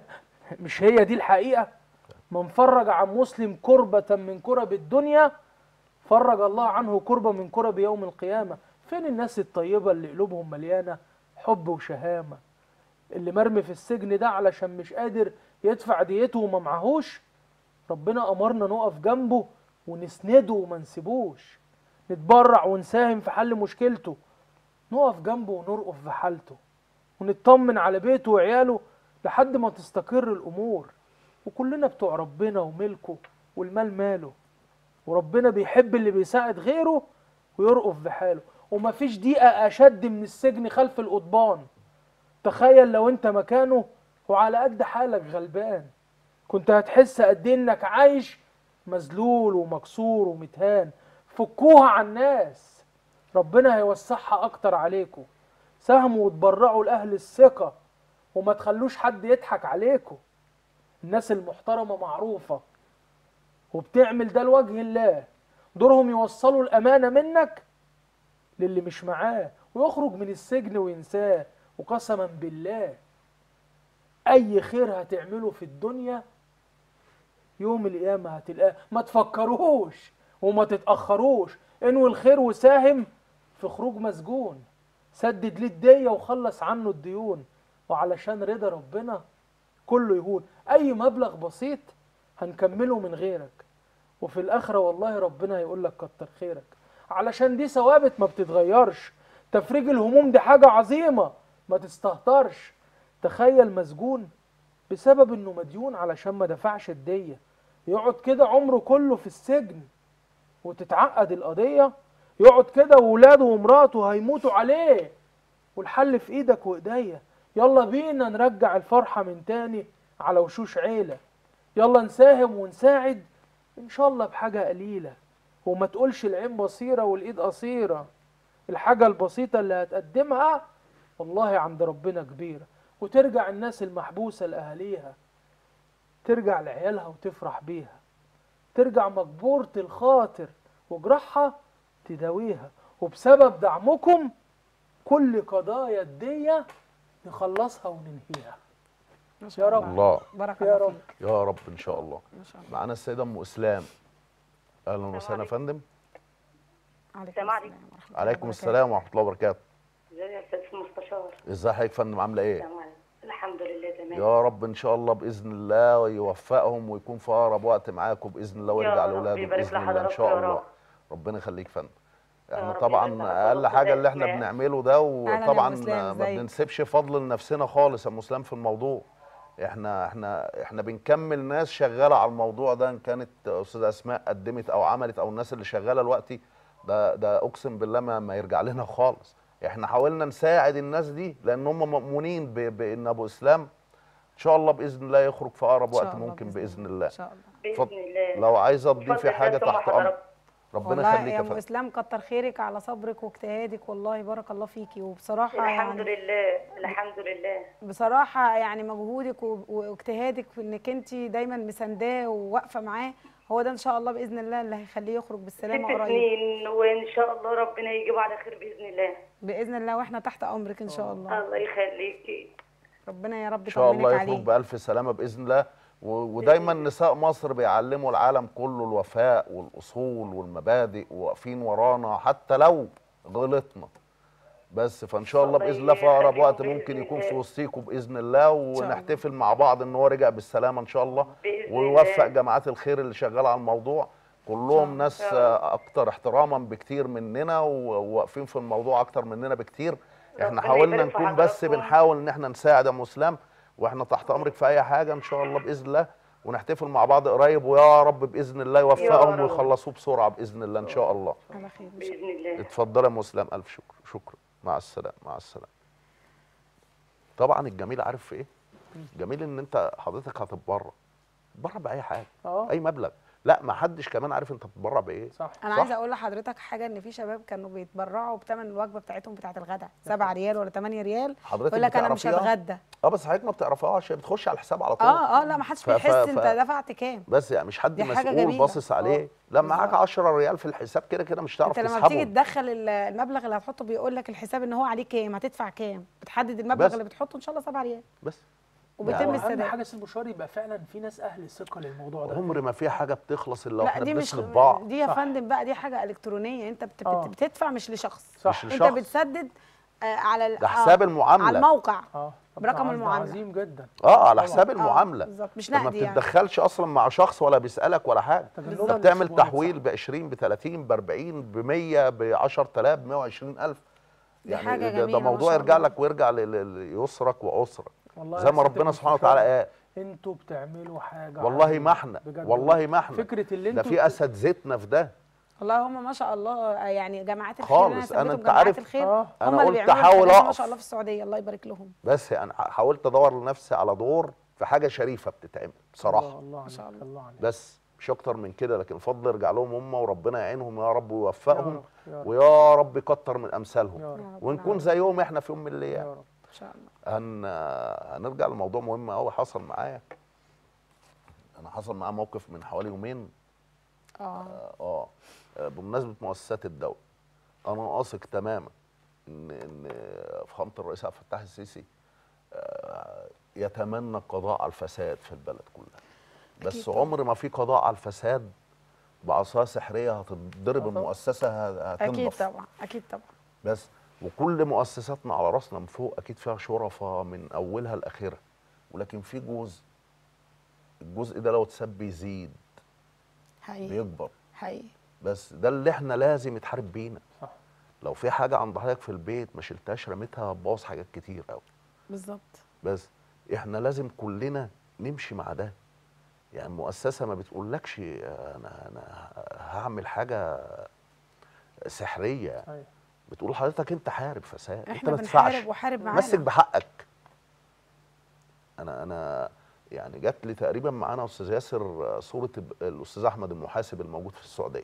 مش هي دي الحقيقة من فرج عن مسلم كربة من كرب الدنيا فرج الله عنه كربة من كرب يوم القيامة فين الناس الطيبة اللي قلوبهم مليانة حب وشهامة اللي مرمي في السجن ده علشان مش قادر يدفع ديته وما معهوش ربنا أمرنا نقف جنبه ونسنده وما نسيبوش نتبرع ونساهم في حل مشكلته نقف جنبه ونرقف في حالته ونطمن على بيته وعياله لحد ما تستقر الأمور وكلنا بتوع ربنا وملكه والمال ماله وربنا بيحب اللي بيساعد غيره ويرقف بحاله ومفيش دقيقة أشد من السجن خلف القضبان تخيل لو انت مكانه وعلى قد حالك غلبان كنت هتحس قد ايه انك عايش مذلول ومكسور ومتهان فكوها عن الناس ربنا هيوسعها اكتر عليكم ساهموا وتبرعوا لاهل الثقه وما تخلوش حد يضحك عليكم الناس المحترمه معروفه وبتعمل ده لوجه الله دورهم يوصلوا الامانه منك للي مش معاه ويخرج من السجن وينساه وقسما بالله اي خير هتعمله في الدنيا يوم القيامه هتلقاه ما تفكروش وما تتاخروش انوي الخير وساهم في خروج مسجون سدد ليه الدية وخلص عنه الديون وعلشان رضا ربنا كله يهون اي مبلغ بسيط هنكمله من غيرك وفي الاخره والله ربنا هيقول لك كتر خيرك علشان دي ثوابت ما بتتغيرش تفريج الهموم دي حاجه عظيمه ما تستهترش تخيل مسجون بسبب انه مديون علشان ما دفعش الديه يقعد كده عمره كله في السجن وتتعقد القضيه يقعد كده وولاده ومراته هيموتوا عليه والحل في ايدك وايديا يلا بينا نرجع الفرحه من تاني على وشوش عيله يلا نساهم ونساعد ان شاء الله بحاجه قليله وما تقولش العين بصيره والايد قصيره الحاجه البسيطه اللي هتقدمها والله عند ربنا كبيره وترجع الناس المحبوسه لاهاليها ترجع لعيالها وتفرح بيها ترجع مجبورة الخاطر وجرحها تداويها وبسبب دعمكم كل قضايا الدية نخلصها وننهيها ما شاء يا رب. الله بارك يا الله رب. فيك يا رب ان شاء الله ما شاء الله معانا السيده ام اسلام اهلا وسهلا يا عليكم. فندم عليكم السلام عليكم. السلام ورحمة الله عليكم وبركاته. السلام ورحمه الله وبركاته ازيك يا استاذ المستشار ازاي حضرتك يا فندم عامله ايه السلام عليكم الحمد لله تمام يا رب ان شاء الله باذن الله ويوفقهم ويكون في اقرب وقت معاكم باذن الله ويرجع رب لاولاده يبارك باذن الله ان لحضرتك شاء يا الله رب. ربنا يخليك يا فندم احنا رب يبارك طبعا لحضرتك اقل وربنا حاجه اللي احنا يسلمك. بنعمله ده يا وطبعا مسلم، ما ازيك؟ بنسيبش فضل لنفسنا خالص يا مسلم في الموضوع احنا احنا احنا بنكمل ناس شغاله على الموضوع ده ان كانت استاذه اسماء قدمت او عملت او الناس اللي شغاله دلوقتي ده ده اقسم بالله ما, ما يرجع لنا خالص احنا حاولنا نساعد الناس دي لان هم مؤمنين ب- بان ابو اسلام ان شاء الله باذن الله يخرج في اقرب إن شاء وقت الله ممكن بإذن باذن الله. الله ان شاء الله اتفضل. باذن الله لو عايزه تضيفي بفضل حاجه الله تحت امر حضرتك. ربنا والله يخليك يا يا ام فندم اسلام كتر خيرك على صبرك واجتهادك والله بارك الله فيكي وبصراحه الحمد يعني لله الحمد لله بصراحه يعني مجهودك و- واجتهادك في انك انت دايما مسانداه وواقفه معاه هو ده ان شاء الله باذن الله اللي هيخليه يخرج بالسلامه ست قريب سنين وان شاء الله ربنا يجيبه على خير باذن الله باذن الله واحنا تحت امرك ان شاء الله الله يخليكي ربنا يا رب ان شاء الله يطمنك يخرج عليه بألف سلامة بإذن الله و- ودايما نساء مصر بيعلموا العالم كله الوفاء والأصول والمبادئ وواقفين ورانا حتى لو غلطنا بس فإن شاء الله الله بإذن الله في أقرب يخليكم وقت بإذن ممكن يكون في الله. وسطيكم بإذن الله ونحتفل مع بعض إن هو رجع بالسلامة إن شاء الله بإذن ويوفق الله. جماعات الخير اللي شغالة على الموضوع كلهم ناس شاء الله. آه، أكتر احتراما بكتير مننا وواقفين في الموضوع أكتر مننا بكتير احنا ربنا حاولنا يبارك في نكون بس حضراتكم. بنحاول ان احنا نساعد يا ام اسلام واحنا تحت امرك في اي حاجه ان شاء الله باذن الله ونحتفل مع بعض قريب ويا رب باذن الله يوفقهم رب. ويخلصوه بسرعه باذن الله ان شاء الله على خير إن شاء الله. باذن الله اتفضل يا ام اسلام الف شكر شكرا مع السلامه مع السلامه طبعا الجميل عارف في ايه جميل ان انت حضرتك هتتبرع تتبرع باي حاجه اه اي مبلغ لا ما حدش كمان عارف انت بتتبرع بايه صح انا صح. عايزه اقول لحضرتك حاجه ان في شباب كانوا بيتبرعوا بثمن الوجبه بتاعتهم بتاعه الغداء 7 ريال ولا 8 ريال حضرتك يقول لك انا مش بتعرفيها؟ هتغدى اه بس حضرتك ما بتعرفهاش هي بتخش على الحساب على طول اه اه لا ما حدش ف- ف- بيحس ف- انت دفعت كام بس يعني مش حد دي حاجة مسؤول جميلة. باصص عليه لا معاك 10 ريال في الحساب كده كده مش هتعرف انت لما تسحبه بتيجي تدخل ال- المبلغ اللي هتحطه بيقول لك الحساب ان هو عليه كام هتدفع كام بتحدد المبلغ بس. اللي بتحطه ان شاء الله 7 ريال بس وبيتم يعني اهم السداد حاجه سيد بشار يبقى فعلا في ناس اهل ثقه للموضوع ده عمر ما في حاجه بتخلص الا لا واحنا دي مش بنسند بعض دي يا صح. فندم بقى دي حاجه الكترونيه انت بت... آه. بت... بتدفع مش لشخص صح. مش انت لشخص. بتسدد آه على ال- ده حساب آه، المعاملة. على الموقع اه طب برقم ده عظ- المعاملة. عظيم جدا اه على طبعاً. حساب آه، المعامله بالظبط مش ما نقدي يعني بتتدخلش اصلا مع شخص ولا بيسالك ولا حاجه طب انت النقطة اللي بتعمل بتقولها تحويل صح. ب 20 ب 30 ب 40 ب 100 ب 10000 ب 120000 دي يعني حاجة ده, جميلة ده ما موضوع شاء يرجع الله. لك ويرجع ل- ل- ليسرك وعسرك والله زي يا ما ست ربنا سبحانه المستشار، وتعالى قال انتوا بتعملوا حاجه والله عظيمة. ما احنا بجد والله ما احنا فكره اللي ده انتوا في اساتذتنا في ده والله هم ما شاء الله آه، يعني جماعات الخير اللي خالص. انا أنا سميتهم أنت جماعات عارف- الخير آه. أنا هم اللي قلت بيعملوا أحاول الحاجات ما أقف. شاء الله في السعوديه الله يبارك لهم بس يعني حاولت ادور لنفسي على دور في حاجه شريفه بتتعمل بصراحه الله الله ما شاء عليك الله. الله عليك بس مش اكتر من كده لكن الفضل يرجع لهم هم وربنا يعينهم يا رب ويوفقهم يا رب، يا رب. ويا رب يكتر من امثالهم يا رب يا رب ونكون العالمين. زيهم احنا في يوم من يا الايام رب ان شاء الله هن... هنرجع لموضوع مهم قوي حصل معايا انا حصل معايا موقف من حوالي يومين اه اه آه، بمناسبه مؤسسات الدوله انا واثق تماما ان ان فخامه الرئيس عبد الفتاح السيسي آه، يتمنى القضاء على الفساد في البلد كلها بس أكيد طبعاً. عمر ما في قضاء على الفساد بعصايه سحريه هتضرب طبعاً. المؤسسه ه- اكيد هتنضف طبعا اكيد طبعا بس وكل مؤسساتنا على راسنا من فوق اكيد فيها شرفاء من اولها لاخرها ولكن في جزء الجزء ده لو اتساب بيزيد حقيقي بيكبر حقيقي بس ده اللي احنا لازم يتحارب بينا صح لو في حاجه عند حضرتك في البيت ما شلتهاش رميتها هتبوظ حاجات كتير قوي بالظبط بس احنا لازم كلنا نمشي مع ده يعني المؤسسه ما بتقولكش انا انا هعمل حاجه سحريه ايوه بتقول حضرتك انت حارب فساد انت احنا ما تدفعش بنحارب وحارب معانا مسك بحقك انا انا يعني جات لي تقريبا معانا استاذ ياسر صوره ب- الاستاذ احمد المحاسب الموجود في السعوديه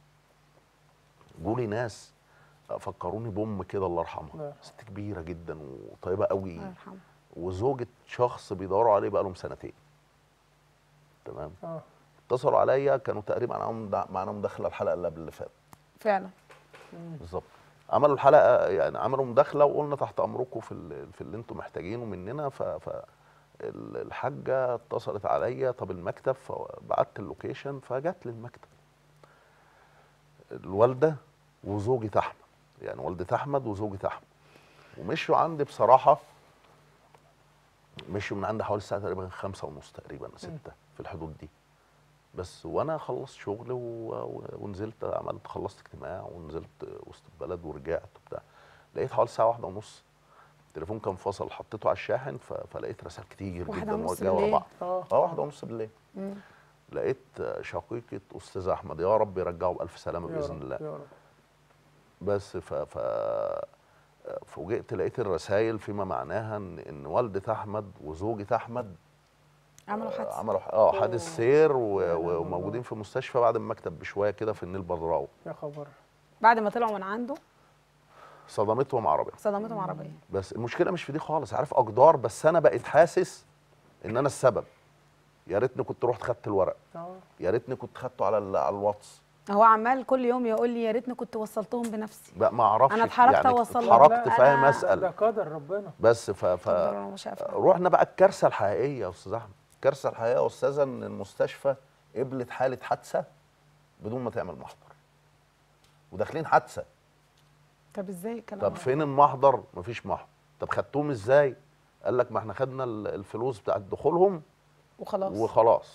جولي ناس فكروني بام كده الله الله يرحمها يرحمها. ست كبيره جدا وطيبه قوي الله يرحمه وزوجة شخص بيدوروا عليه بقالهم سنتين تمام اه اتصلوا عليا كانوا تقريبا معاهم معانا مداخله الحلقه اللي قبل اللي فاتت فعلا بالظبط عملوا الحلقه يعني عملوا مداخله وقلنا تحت امركم في ال- في اللي انتم محتاجينه مننا ف, ف ال- الحاجه اتصلت عليا طب المكتب فبعت اللوكيشن فجت لي المكتب الوالده وزوجة احمد يعني والده احمد وزوجة احمد ومشوا عندي بصراحه مشوا من عندي حوالي الساعه تقريبا خمسة ونص تقريبا ستة في الحدود دي بس وانا خلصت شغل و... و- ونزلت عملت خلصت اجتماع ونزلت وسط البلد ورجعت وبتاع لقيت حوالي الساعه واحدة ونص التليفون كان فصل حطيته على الشاحن ف... فلقيت رسائل كتير واحدة جدا ونص جاية ورا بالليل. بعض اه اه واحدة ونص بالليل مم. لقيت شقيقة استاذ احمد يا رب يرجعه بالف سلامه يا باذن رب، الله يا رب بس ف ف فوجئت لقيت الرسائل فيما معناها ان ان والده احمد وزوجة احمد عملوا حادثه عملوا ح- اه حادث سير و- و- وموجودين في مستشفى بعد المكتب بشويه كده في النيل بدراوي يا خبر بعد ما طلعوا من عنده صدمتهم عربيه صدمتهم عربيه بس المشكله مش في دي خالص عارف اقدار بس انا بقيت حاسس ان انا السبب يا ريتني كنت رحت خدت الورق اه يا ريتني كنت خدته على ال- على الواتس هو عمال كل يوم يقول لي يا ريتني كنت وصلتهم بنفسي بقى ما اعرفش أنا اتحركت يعني أوصل لهم. اتحركت لا، فاهم أنا- اسال ده قدر ربنا بس ف ف قدر الله ما شاء فعل. رحنا بقى الكارثه الحقيقيه يا استاذ احمد الكارثه الحقيقيه يا استاذه ان المستشفى قبلت حاله حادثه بدون ما تعمل محضر وداخلين حادثه طب ازاي الكلام طب ده؟ فين المحضر مفيش محضر طب خدتوهم ازاي قال لك ما احنا خدنا ال- الفلوس بتاعت دخولهم وخلاص وخلاص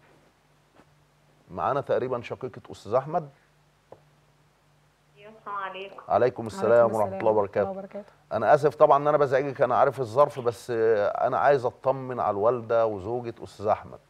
معانا تقريبا شقيقه استاذ احمد السلام عليكم عليكم السلام ورحمه الله وبركاته وبركاته انا اسف طبعا ان انا بزعجك انا عارف الظرف بس آه، انا عايز اطمن على الوالده وزوجة استاذ احمد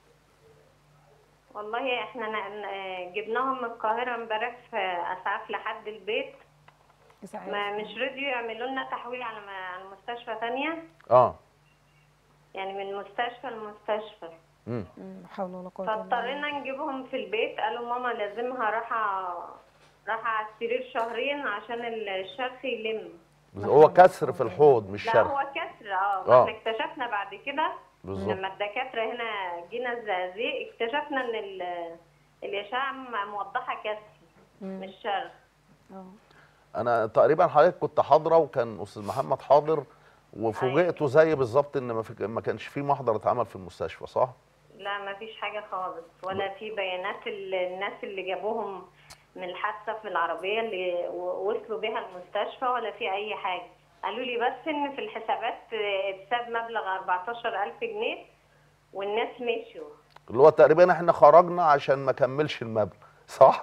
والله احنا ن- ن- جبناهم من القاهرة امبارح في اسعاف لحد البيت إسعاف. ما مش رضيوا يعملوا لنا تحويل على م- على مستشفى تانية اه يعني من مستشفى لمستشفى امم مم، لا حول ولا قوه الا بالله فاضطرينا نجيبهم في البيت قالوا ماما لازمها راحة راحة على السرير شهرين عشان الشرخ يلم بس هو كسر في الحوض مش لا شرخ هو كسر اه آه. ما احنا اكتشفنا بعد كده بالظبط لما الدكاترة هنا جينا الزقازيق اكتشفنا ان ال- الاشعة م- موضحة كسر مش شرخ اه انا تقريبا حضرتك كنت حاضره وكان استاذ محمد حاضر وفوجئته زي بالظبط ان ما, في ما كانش في محضر اتعمل في المستشفى صح لا ما فيش حاجة خالص ولا في بيانات ال- الناس اللي جابوهم من الحادثة في العربية اللي و- وصلوا بيها المستشفى ولا في أي حاجة قالوا لي بس إن في الحسابات آه، اتساب مبلغ 14000 جنيه والناس مشوا اللي هو تقريبا احنا خرجنا عشان ما كملش المبلغ صح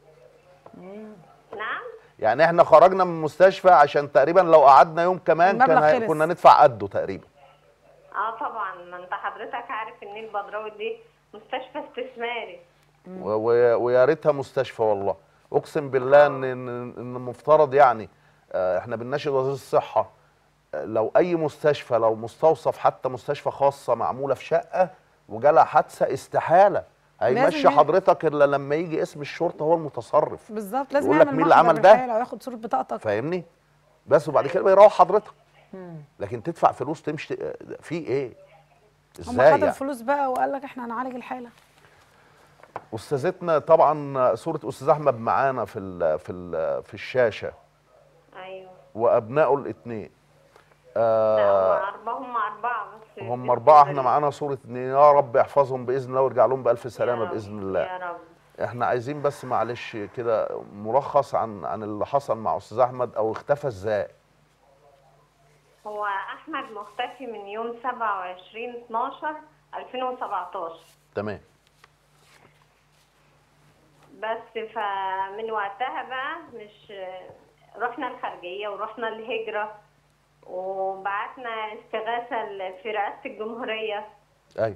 نعم يعني احنا خرجنا من المستشفى عشان تقريبا لو قعدنا يوم كمان كان المبلغ هي- خلص. كنا ندفع قده تقريبا اه طبعا ما انت حضرتك عارف ان البدراوي دي مستشفى استثماري و- و- ويا ريتها مستشفى والله اقسم بالله ان ان ان المفترض يعني آه، احنا بنناشد وزير الصحه آه، لو اي مستشفى لو مستوصف حتى مستشفى خاصه معموله في شقه وجالها حادثه استحاله هيمشي لازم ي- حضرتك الا لما يجي اسم الشرطه هو المتصرف بالظبط لازم يقول لك يعمل مين اللي محضر عمل ده؟ بالفعل او ياخد صوره بطاقتك فاهمني بس وبعد كده بيروح حضرتك مم. لكن تدفع فلوس تمشي آه، في ايه هم ازاي خدوا يعني الفلوس بقى وقال لك احنا هنعالج الحاله استاذتنا طبعا صوره استاذ احمد معانا في ال في ال في الشاشه ايوه وابنائه الاثنين لا آه هم أربعة هم أربعة بس هم اربعه احنا معانا صوره اثنين يا رب يحفظهم باذن الله ويرجع لهم بالف سلامه يا رب، باذن الله يا رب احنا عايزين بس معلش كده ملخص عن عن اللي حصل مع استاذ احمد او اختفى ازاي هو احمد مختفي من يوم 27 12 2017 تمام بس فمن وقتها بقى مش رحنا الخارجيه ورحنا الهجره وبعتنا استغاثه في رئاسه الجمهوريه ايوه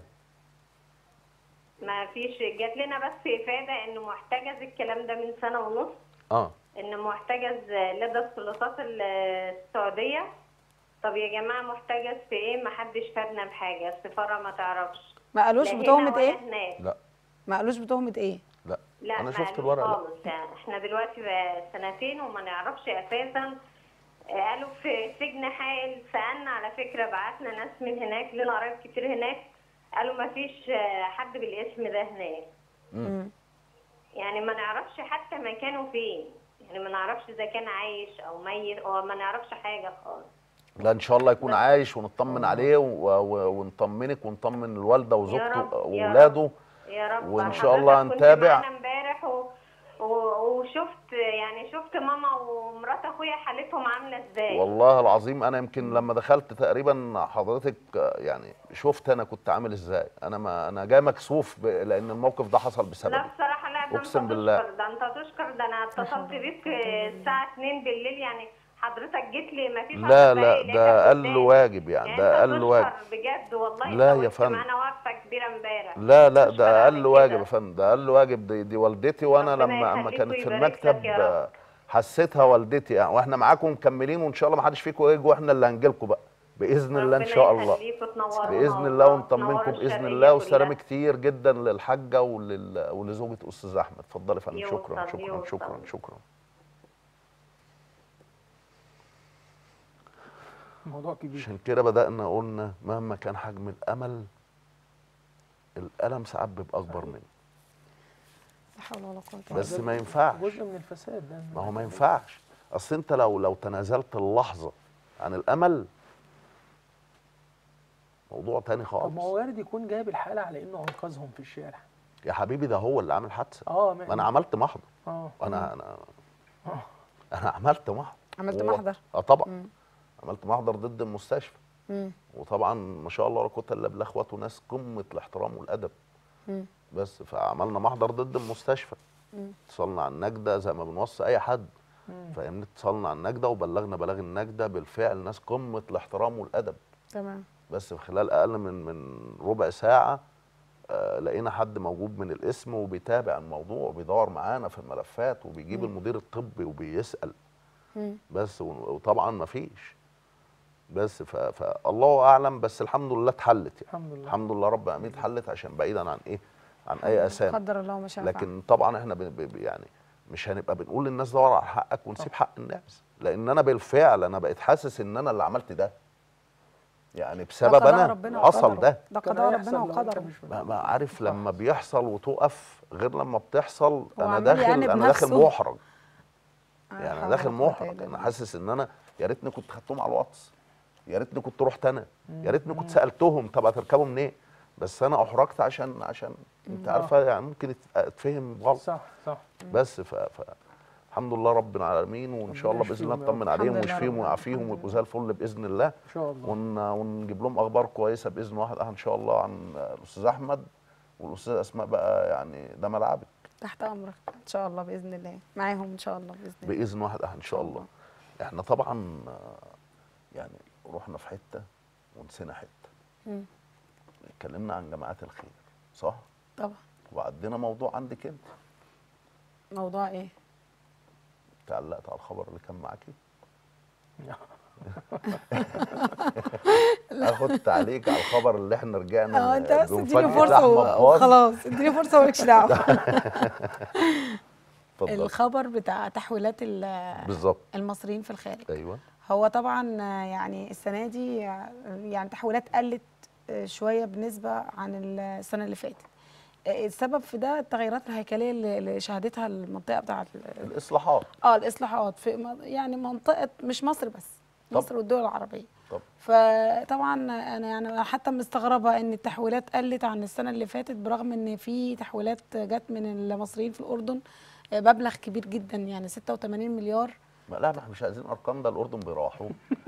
ما فيش جات لنا بس افاده انه محتجز الكلام ده من سنه ونص اه انه محتجز لدى السلطات السعوديه طب يا جماعه محتجز في ايه ما حدش فادنا بحاجه السفاره ما تعرفش ما قالوش لا هنا بتهمه ولا ايه هناك لا ما قالوش بتهمه ايه لا, لا انا ما شفت قالوش الورق لا خالص يعني احنا دلوقتي بقى سنتين وما نعرفش اساسا آه، قالوا في سجن حائل سالنا على فكره بعتنا ناس من هناك لنا قرايب كتير هناك قالوا ما فيش آه، حد بالاسم ده هناك مم. يعني ما نعرفش حتى مكانه فين يعني ما نعرفش اذا كان عايش او ميت او ما نعرفش حاجه خالص لا ان شاء الله يكون عايش ونطمن عليه و... و... ونطمنك ونطمن الوالده يا وزوجته رب، يا واولاده يا رب وإن شاء الله حضرتك كنت هنتابع. معانا امبارح و... و... وشفت يعني شفت ماما ومرات اخويا حالتهم عامله ازاي والله العظيم انا يمكن لما دخلت تقريبا حضرتك آه، يعني شفت انا كنت عامل ازاي انا ما انا جاي مكسوف ب... لان الموقف ده حصل لا بسببي بصراحه لا ده أقسم انت بالله. تشكر ده انت تشكر ده انا اتصلت بيك الساعه 2 بالليل يعني حضرتك جيت لي ما فيش لا لا ده اقل واجب يعني ده اقل واجب بجد والله لا أنت يا وقفت فندم. معانا وقفه كبيره امبارح لا لا تشكر ده على اقل كده. واجب يا فندم ده اقل واجب دي, دي والدتي وانا ربنا لما اما يخليك كانت في ويبارك لك المكتب يا رب. آه، حسيتها والدتي يعني واحنا معاكم مكملين وان شاء الله ما حدش فيكم يجي واحنا اللي هنجي لكم بقى باذن الله ان ربنا شاء الله يخليكوا تنورونا باذن الله والله، ونطمنكم تنوروا باذن الشرقية الله والسلام كلها. كتير جدا للحاجه ولل... ولزوجه استاذ احمد اتفضلي يا فندم يوصل، شكرا شكرا يوصل. شكرا شكرا موضوع كبير عشان كده بدانا قلنا مهما كان حجم الامل الالم ساعات بيبقى اكبر منه لا حول ولا قوه إلا بس ده ما ينفعش جزء من الفساد ده ما هو ما ينفعش اصل انت لو لو تنازلت اللحظه عن الامل موضوع تاني طب ما هو خالص وارد يكون جايب الحاله على انه انقذهم في الشارع يا حبيبي ده هو اللي عامل حادثه اه ما انا عملت محضر اه انا انا آه. انا عملت محضر عملت هو- محضر اه طبعا مم. عملت محضر ضد المستشفى مم. وطبعا ما شاء الله ولا قوه الا بالله اخواته ناس قمه الاحترام والادب مم. بس فعملنا محضر ضد المستشفى مم. اتصلنا على النجده زي ما بنوصي اي حد مم. فاهمني اتصلنا على النجده وبلغنا بلاغ النجده بالفعل ناس قمه الاحترام والادب تمام بس في خلال اقل من من ربع ساعه آه لقينا حد موجود من الاسم وبيتابع الموضوع وبيدور معانا في الملفات وبيجيب مم. المدير الطبي وبيسال مم. بس و- وطبعا ما فيش بس ف- فالله اعلم بس الحمد لله اتحلت يعني الحمد لله الحمد لله رب العالمين اتحلت عشان بعيدا عن ايه عن اي اسامي قدر الله ما شاء فعل. لكن طبعا احنا بن- ب- ب- يعني مش هنبقى بنقول للناس دور على حقك ونسيب حق الناس لان انا بالفعل انا بقيت حاسس ان انا اللي عملت ده يعني ده بسبب قضاء انا ربنا حصل وقدره. ده ده كان قضاء هيحصل ربنا لو أنت وقدره مش ما ما عارف لما بيحصل وتقف غير لما بتحصل انا عمال داخل يأنب انا داخل نفسه. محرج لا يعني انا حول داخل ولا قوة محرج إلا انا بالله. حاسس ان انا يا ريتني كنت خدتهم على الواتس يا ريتني كنت رحت انا يا ريتني كنت سالتهم طب هتركبوا منين بس انا احرجت عشان عشان انت عارفه يعني ممكن يت- اتفهم غلط صح صح بس ف, ف الحمد لله رب العالمين وان شاء الله ربنا باذن الله يشفيهم يا رب. نطمن عليهم الحمد لله ويشفيهم رب ويعافيهم العالمين. ويبقوا زي الفل باذن الله ان شاء الله ون ونجيب لهم اخبار كويسه باذن واحد ان شاء الله عن الاستاذ احمد والاستاذ اسماء بقى يعني ده ملعبك تحت امرك ان شاء الله باذن الله معاهم ان شاء الله باذن الله باذن واحد ان شاء الله احنا طبعا آه، يعني رحنا في حته ونسينا حته مم. اتكلمنا عن جماعات الخير صح طبعا وعندنا موضوع عندك انت موضوع ايه تعلقت على الخبر اللي كان معاكي اخد تعليق على الخبر اللي احنا رجعنا اه انت بس اديني بمفاجأة فرصه أحمد و- باظ. وخلاص اديني فرصه ومالكش دعوه اتفضل الخبر بتاع تحويلات ال- بالظبط المصريين في الخارج ايوه هو طبعا آه، يعني السنه دي آه، يعني تحويلات قلت آه، شويه بنسبه عن السنه اللي فاتت آه، السبب في ده التغيرات الهيكليه اللي اللي شهدتها المنطقه بتاعه الاصلاحات اه الاصلاحات في م- يعني منطقه مش مصر بس طب. مصر والدول العربيه طب فطبعا انا يعني حتى مستغربه ان التحويلات قلت عن السنه اللي فاتت برغم ان في تحويلات جت من المصريين في الاردن آه، مبلغ كبير جدا يعني 86 مليار ما لا ما احنا مش عايزين ارقام ده الاردن بيروحوا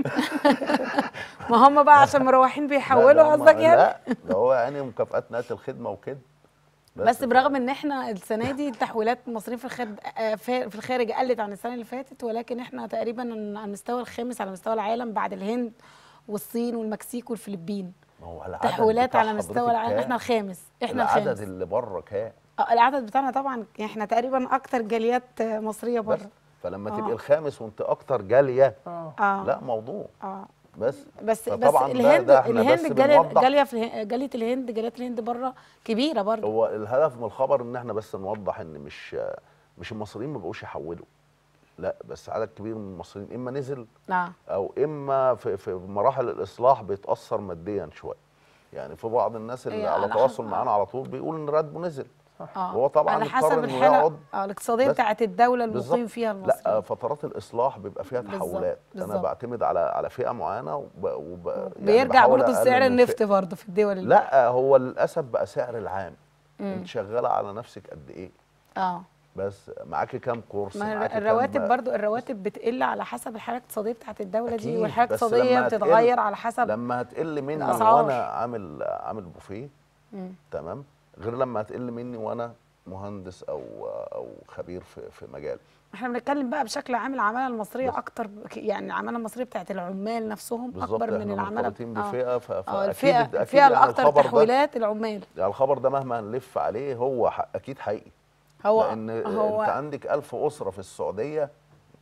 ما هم بقى عشان مروحين لا، بيحولوا ده هم- قصدك يعني لا ده هو يعني مكافآت نهايه الخدمه وكده بس برغم ان احنا السنه دي التحويلات المصريين في الخارج آه، في في الخارج قلت عن السنه اللي فاتت ولكن احنا تقريبا على المستوى الخامس على مستوى العالم بعد الهند والصين والمكسيك والفلبين ما هو العدد تحويلات بتاع على مستوى حضرتك العالم كام؟ احنا الخامس احنا العدد الخامس اللي بره كام آه، العدد بتاعنا طبعا احنا تقريبا اكتر جاليات آه، مصريه بس بره فلما آه. تبقي الخامس وانت اكتر جاليه اه اه لا موضوع اه بس بس بس فطبعاً ده- الهند ده إحنا الهند بس الجاليه بنوضح- جاليه في اله- جاليه الهند جاليات الهند بره كبيره برضه هو الهدف من الخبر ان احنا بس نوضح ان مش مش المصريين ما بقوش يحولوا لا بس عدد كبير من المصريين اما نزل اه او اما في, في مراحل الاصلاح بيتاثر ماديا شويه يعني في بعض الناس اللي إيه، على على تواصل حسب- معانا على طول بيقول ان راتبه نزل اه هو طبعاً على اضطر حسب إنه الحاله يقعد اه الاقتصاديه بس- بتاعت الدوله بالظبط. المقيم فيها المصري لا فترات الاصلاح بيبقى فيها بالظبط، تحولات انا بالظبط. بعتمد على على فئه معينه وب... وب... يعني بيرجع بحاول برضه أقلل سعر من النفط الفئة. برضه في الدول اللي لا هو للاسف بقى سعر العام انت شغاله على نفسك قد ايه اه بس معاكي كام كورس ما معاكي كام- الرواتب برضو الرواتب بتقل على حسب الحاله الاقتصاديه بتاعت الدوله دي أكيد، والحاله بس الاقتصاديه لما هتقل- بتتغير على حسب لما هتقل مني الأسعار. وانا عامل عامل بوفيه مم. تمام غير لما هتقل مني وانا مهندس او او خبير في في مجال احنا بنتكلم بقى بشكل عام العماله المصريه بس. اكتر ك- يعني العماله المصريه بتاعت العمال نفسهم بالظبط اكبر من احنا العماله مرتبطين آه. بفئه ف- اه فاكيد الفئه أكيد الفئه يعني الاكثر الخبر ده تحويلات العمال يعني الخبر ده مهما هنلف عليه هو ح- اكيد حقيقي هو لان هو انت عندك ألف اسره في السعوديه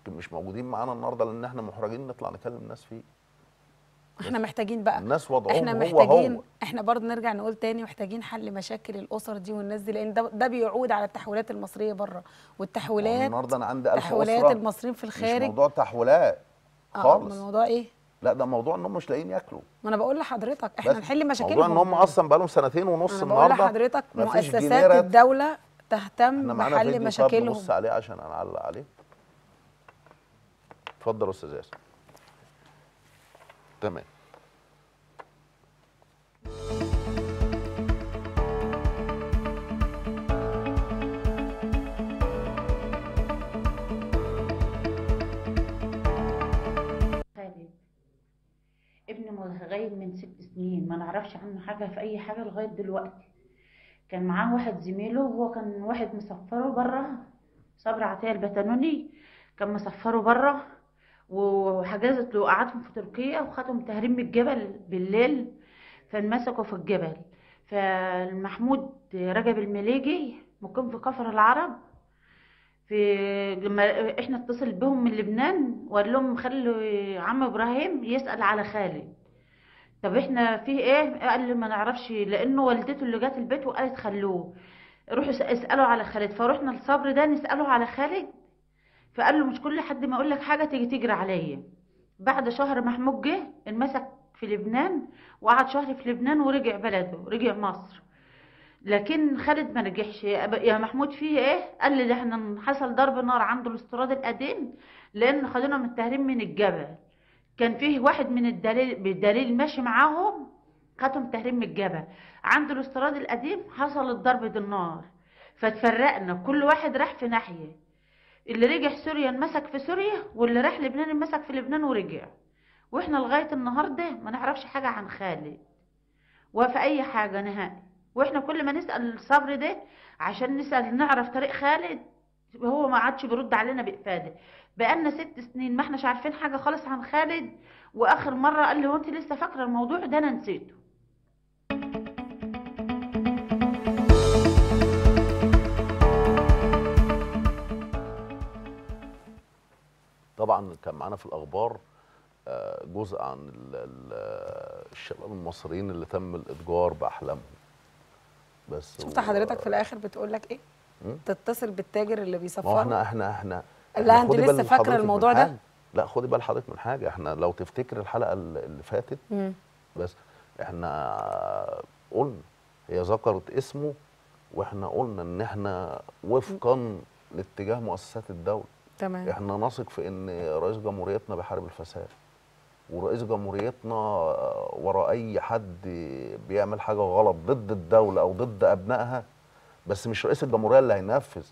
يمكن مش موجودين معانا النهارده لان احنا محرجين نطلع نكلم الناس فيه احنا محتاجين بقى الناس وضعهم احنا هو محتاجين هو احنا برضه نرجع نقول تاني محتاجين حل مشاكل الاسر دي والناس دي لان ده ده بيعود على التحويلات المصريه بره والتحويلات النهارده انا عندي 1000 تحويلات اسره المصريين في مش الخارج موضوع تحويلات اه خالص الموضوع ايه لا ده موضوع انهم مش لاقيين ياكلوا ما انا بقول لحضرتك احنا بس نحل مشاكلهم موضوع ان هم اصلا بقالهم سنتين ونص انا بقول النهارده لحضرتك مفيش مؤسسات جنيرات. الدوله تهتم احنا معانا بحل فيديو طب مشاكلهم نبص عليه عشان هنعلق عليه اتفضل يا استاذ ياسر تمام خالد ابني غايب من ست سنين ما نعرفش عنه حاجة في أي حاجة لغاية دلوقتي كان معاه واحد زميله وهو كان واحد مسفره برا صبري عطية البتنوني كان مسفره برا وحجزت له قعدهم في تركيا وخدهم تهريب من الجبل بالليل فانمسكوا في الجبل فالمحمود رجب المليجي مقيم في كفر العرب في لما احنا اتصل بهم من لبنان وقال لهم خلوا عم ابراهيم يسال على خالد طب احنا في ايه قال لي ما نعرفش لانه والدته اللي جت البيت وقالت خلوه روحوا اس- اسالوا على خالد فروحنا للصبر ده نساله على خالد فقال له مش كل حد ما اقول لك حاجه تيجي تجري عليا بعد شهر محمود جه انمسك في لبنان وقعد شهر في لبنان ورجع بلده رجع مصر لكن خالد ما رجعش يا أب- يا محمود فيه ايه قال لي ده احنا حصل ضرب نار عنده الاستراد القديم لان خدونا من التهريب من الجبل كان فيه واحد من الدليل بالدليل ماشي معاهم خدهم تهريب من الجبل عنده الاستراد القديم حصل الضرب بالنار فتفرقنا كل واحد راح في ناحية اللي رجع سوريا انمسك في سوريا واللي راح لبنان انمسك في لبنان ورجع واحنا لغاية النهاردة ما نعرفش حاجة عن خالد وفي اي حاجة نهائي واحنا كل ما نسأل الصبر ده عشان نسأل نعرف طريق خالد هو ما عادش بيرد علينا بإفادة بقالنا ست سنين ما احناش عارفين حاجة خالص عن خالد واخر مرة قال لي هو انت لسه فاكرة الموضوع ده انا نسيته طبعا كان معانا في الاخبار آه، جزء عن ال- ال- الشباب المصريين اللي تم الاتجار باحلامهم بس شفت هو- حضرتك في الاخر بتقول لك ايه مم؟ تتصل بالتاجر اللي ما هو بيسفره احنا احنا احنا لا، إحنا أنت خدي لسه بال فاكرة حضرتك من الموضوع ده؟ حاجة. لا خدي بال حضرتك من حاجه احنا لو تفتكر الحلقه اللي اللي فاتت مم. بس احنا قلنا هي ذكرت اسمه واحنا قلنا ان احنا وفقا لاتجاه مؤسسات الدوله تمام احنا نثق في ان رئيس جمهوريتنا بيحارب الفساد ورئيس جمهوريتنا ورا اي حد بيعمل حاجه غلط ضد الدوله او ضد ابنائها بس مش رئيس الجمهوريه اللي هينفذ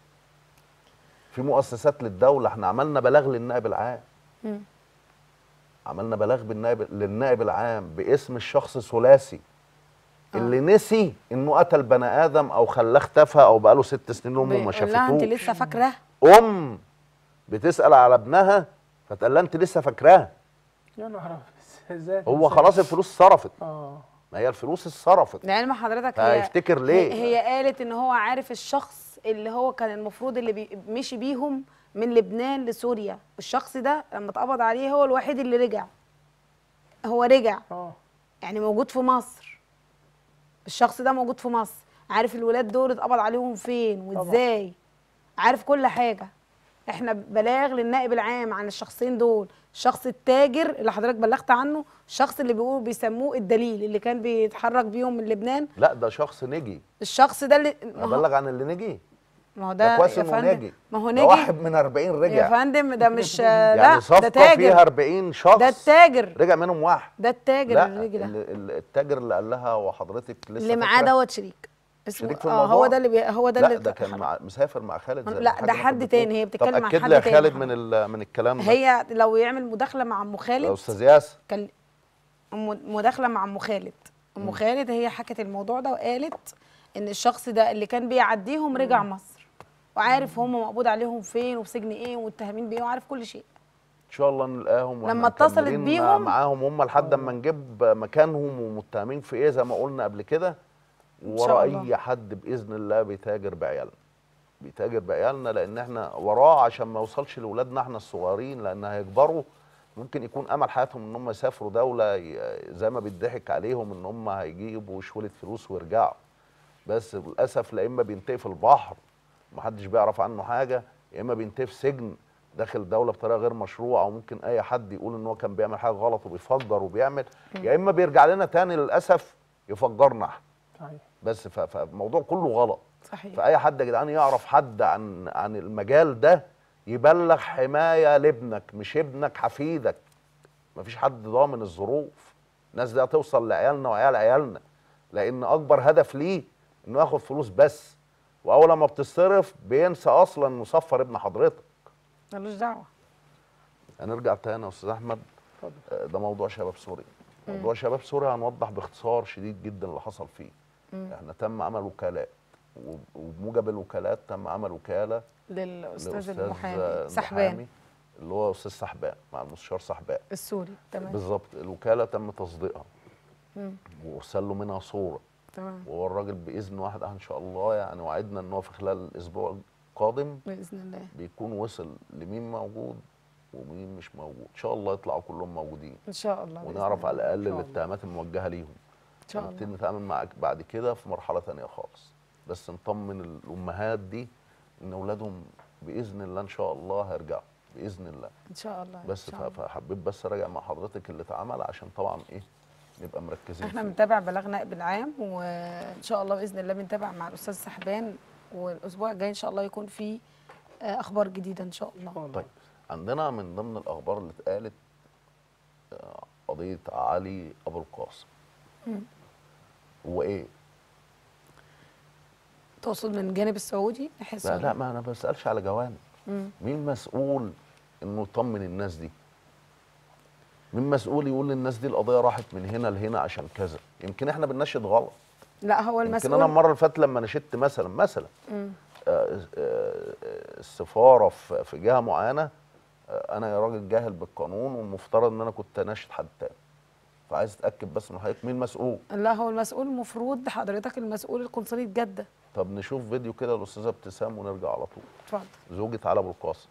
في مؤسسات للدوله احنا عملنا بلاغ للنائب العام مم. عملنا بلاغ بالنائب للنائب العام باسم الشخص ثلاثي اللي نسي انه قتل بني ادم او خلاه اختفى او بقاله ست سنين امه ما بيقول لها انت شافتوش لسه فاكراه ام بتسال على ابنها فتقول لها انت لسه فاكراه يا نهار أبيض. ازاي هو تنسى؟ خلاص الفلوس صرفت اه ما هي الفلوس اتصرفت لعلم حضرتك هي هيفتكر ليه هي, هي قالت ان هو عارف الشخص اللي هو كان المفروض اللي بي مشي بيهم من لبنان لسوريا الشخص ده لما اتقبض عليه هو الوحيد اللي رجع هو رجع اه يعني موجود في مصر الشخص ده موجود في مصر عارف الولاد دول اتقبض عليهم فين وازاي عارف كل حاجه احنا بلاغ للنائب العام عن الشخصين دول الشخص التاجر اللي حضرتك بلغت عنه الشخص اللي بيقولوا بيسموه الدليل اللي كان بيتحرك بيهم من لبنان لا ده شخص نجي الشخص ده اللي ما هو, ابلغ عن اللي نجي ما هو ده ده كويس يا انه فندم نجي ما هو ده نجي واحد من 40 يا رجع فندم ده مش يعني لا ده صفقه تاجر فيها 40 شخص ده التاجر رجع منهم واحد ده التاجر لا اللي رجع ده ال- ال- التاجر اللي قال لها وحضرتك لسه اللي معاه فاكرة؟ دوت شريك اسمه شريك في اه هو الموضوع؟ ده اللي بي هو ده لا اللي ده كان مع مسافر مع خالد زي ما لا، الحاجة ده ما حد كانت تاني، بتقول. هي بتتكلم طب عن اكد حد لي يا تاني خالد حضرتك. من ال- من الكلام ده هي لو يعمل مداخله مع ام يا خالد استاذ ياسر كان م- مداخله مع ام خالد ام خالد هي حكت الموضوع ده وقالت ان الشخص ده اللي كان بيعديهم رجع مصر وعارف هم مقبوض عليهم فين وفي سجن ايه ومتهمين بايه وعارف كل شيء ان شاء الله نلاقيهم وإحنا لما اتصلت مكملين بيهم- معاهم هم لحد اما نجيب مكانهم ومتهمين في ايه زي ما قلنا قبل كده شاء ورا الله. اي حد باذن الله بيتاجر بعيالنا بيتاجر بعيالنا لان احنا وراه عشان ما يوصلش لاولادنا احنا الصغيرين لان هيكبروا ممكن يكون امل حياتهم ان هم يسافروا دوله ي- زي ما بيضحك عليهم ان هم هيجيبوا شويه فلوس ويرجعوا بس للاسف لا اما بينتهي في البحر محدش بيعرف عنه حاجه يا اما بينتهي في سجن داخل دوله بطريقه غير مشروعه وممكن اي حد يقول ان هو كان بيعمل حاجه غلط وبيفجر وبيعمل يا اما بيرجع لنا تاني للاسف يفجرنا احنا صحيح بس ف- فالموضوع كله غلط صحيح فاي حد يا جدعان يعرف حد عن عن المجال ده يبلغ حمايه لابنك مش ابنك حفيدك مفيش حد ضامن الظروف الناس دي هتوصل لعيالنا وعيال عيالنا لان اكبر هدف ليه انه ياخد فلوس بس واول ما بتصرف بينسى اصلا انه صفر ابن حضرتك ملوش دعوه هنرجع تاني يا استاذ احمد اتفضل آه، ده موضوع شباب سوريا موضوع شباب سوريا هنوضح باختصار شديد جدا اللي حصل فيه احنا تم عمل وكالات وب- وبموجب الوكالات تم عمل وكاله للاستاذ لأستاذ المحامي سحبان المحامي اللي هو استاذ سحبان مع المستشار سحبان السوري تمام بالظبط الوكاله تم تصديقها مم. وارسل له منها صوره تمام وهو الراجل باذن واحد ان شاء الله يعني وعدنا ان هو في خلال الاسبوع القادم باذن الله بيكون وصل لمين موجود ومين مش موجود ان شاء الله يطلعوا كلهم موجودين ان شاء الله بإذن ونعرف على الله. الاقل إن شاء الله. الاتهامات الموجهه ليهم ان شاء ونبتدي الله نتعامل معاك بعد كده في مرحله تانية خالص بس نطمن الامهات دي ان اولادهم باذن الله ان شاء الله هيرجعوا باذن الله ان شاء الله بس إن شاء ف- الله. فحبيت بس اراجع مع حضرتك اللي اتعمل عشان طبعا ايه نبقى مركزين احنا فيه. بنتابع بلاغ نائب العام وان شاء الله باذن الله بنتابع مع الاستاذ سحبان والاسبوع الجاي ان شاء الله يكون في آه، اخبار جديده ان شاء الله طيب عندنا من ضمن الاخبار اللي اتقالت آه، قضيه علي ابو القاسم هو ايه تقصد من الجانب السعودي ناحيه لا السعوديه لا ما انا بسالش على جوانب مم. مين مسؤول انه يطمن الناس دي مين مسؤول يقول للناس دي القضيه راحت من هنا لهنا عشان كذا يمكن احنا بننشد غلط لا هو يمكن المسؤول انا المره اللي فاتت لما نشدت مثلا مثلا مم. آه، آه، السفاره في في جهه معينه آه، انا يا راجل جاهل بالقانون والمفترض ان انا كنت اناشد حد تاني فعايز اتاكد بس من حضرتك مين مسؤول لا هو المسؤول المفروض حضرتك المسؤول القنصليه جده طب نشوف فيديو كده للاستاذه ابتسام ونرجع على طول اتفضل زوجة علي ابو القاسم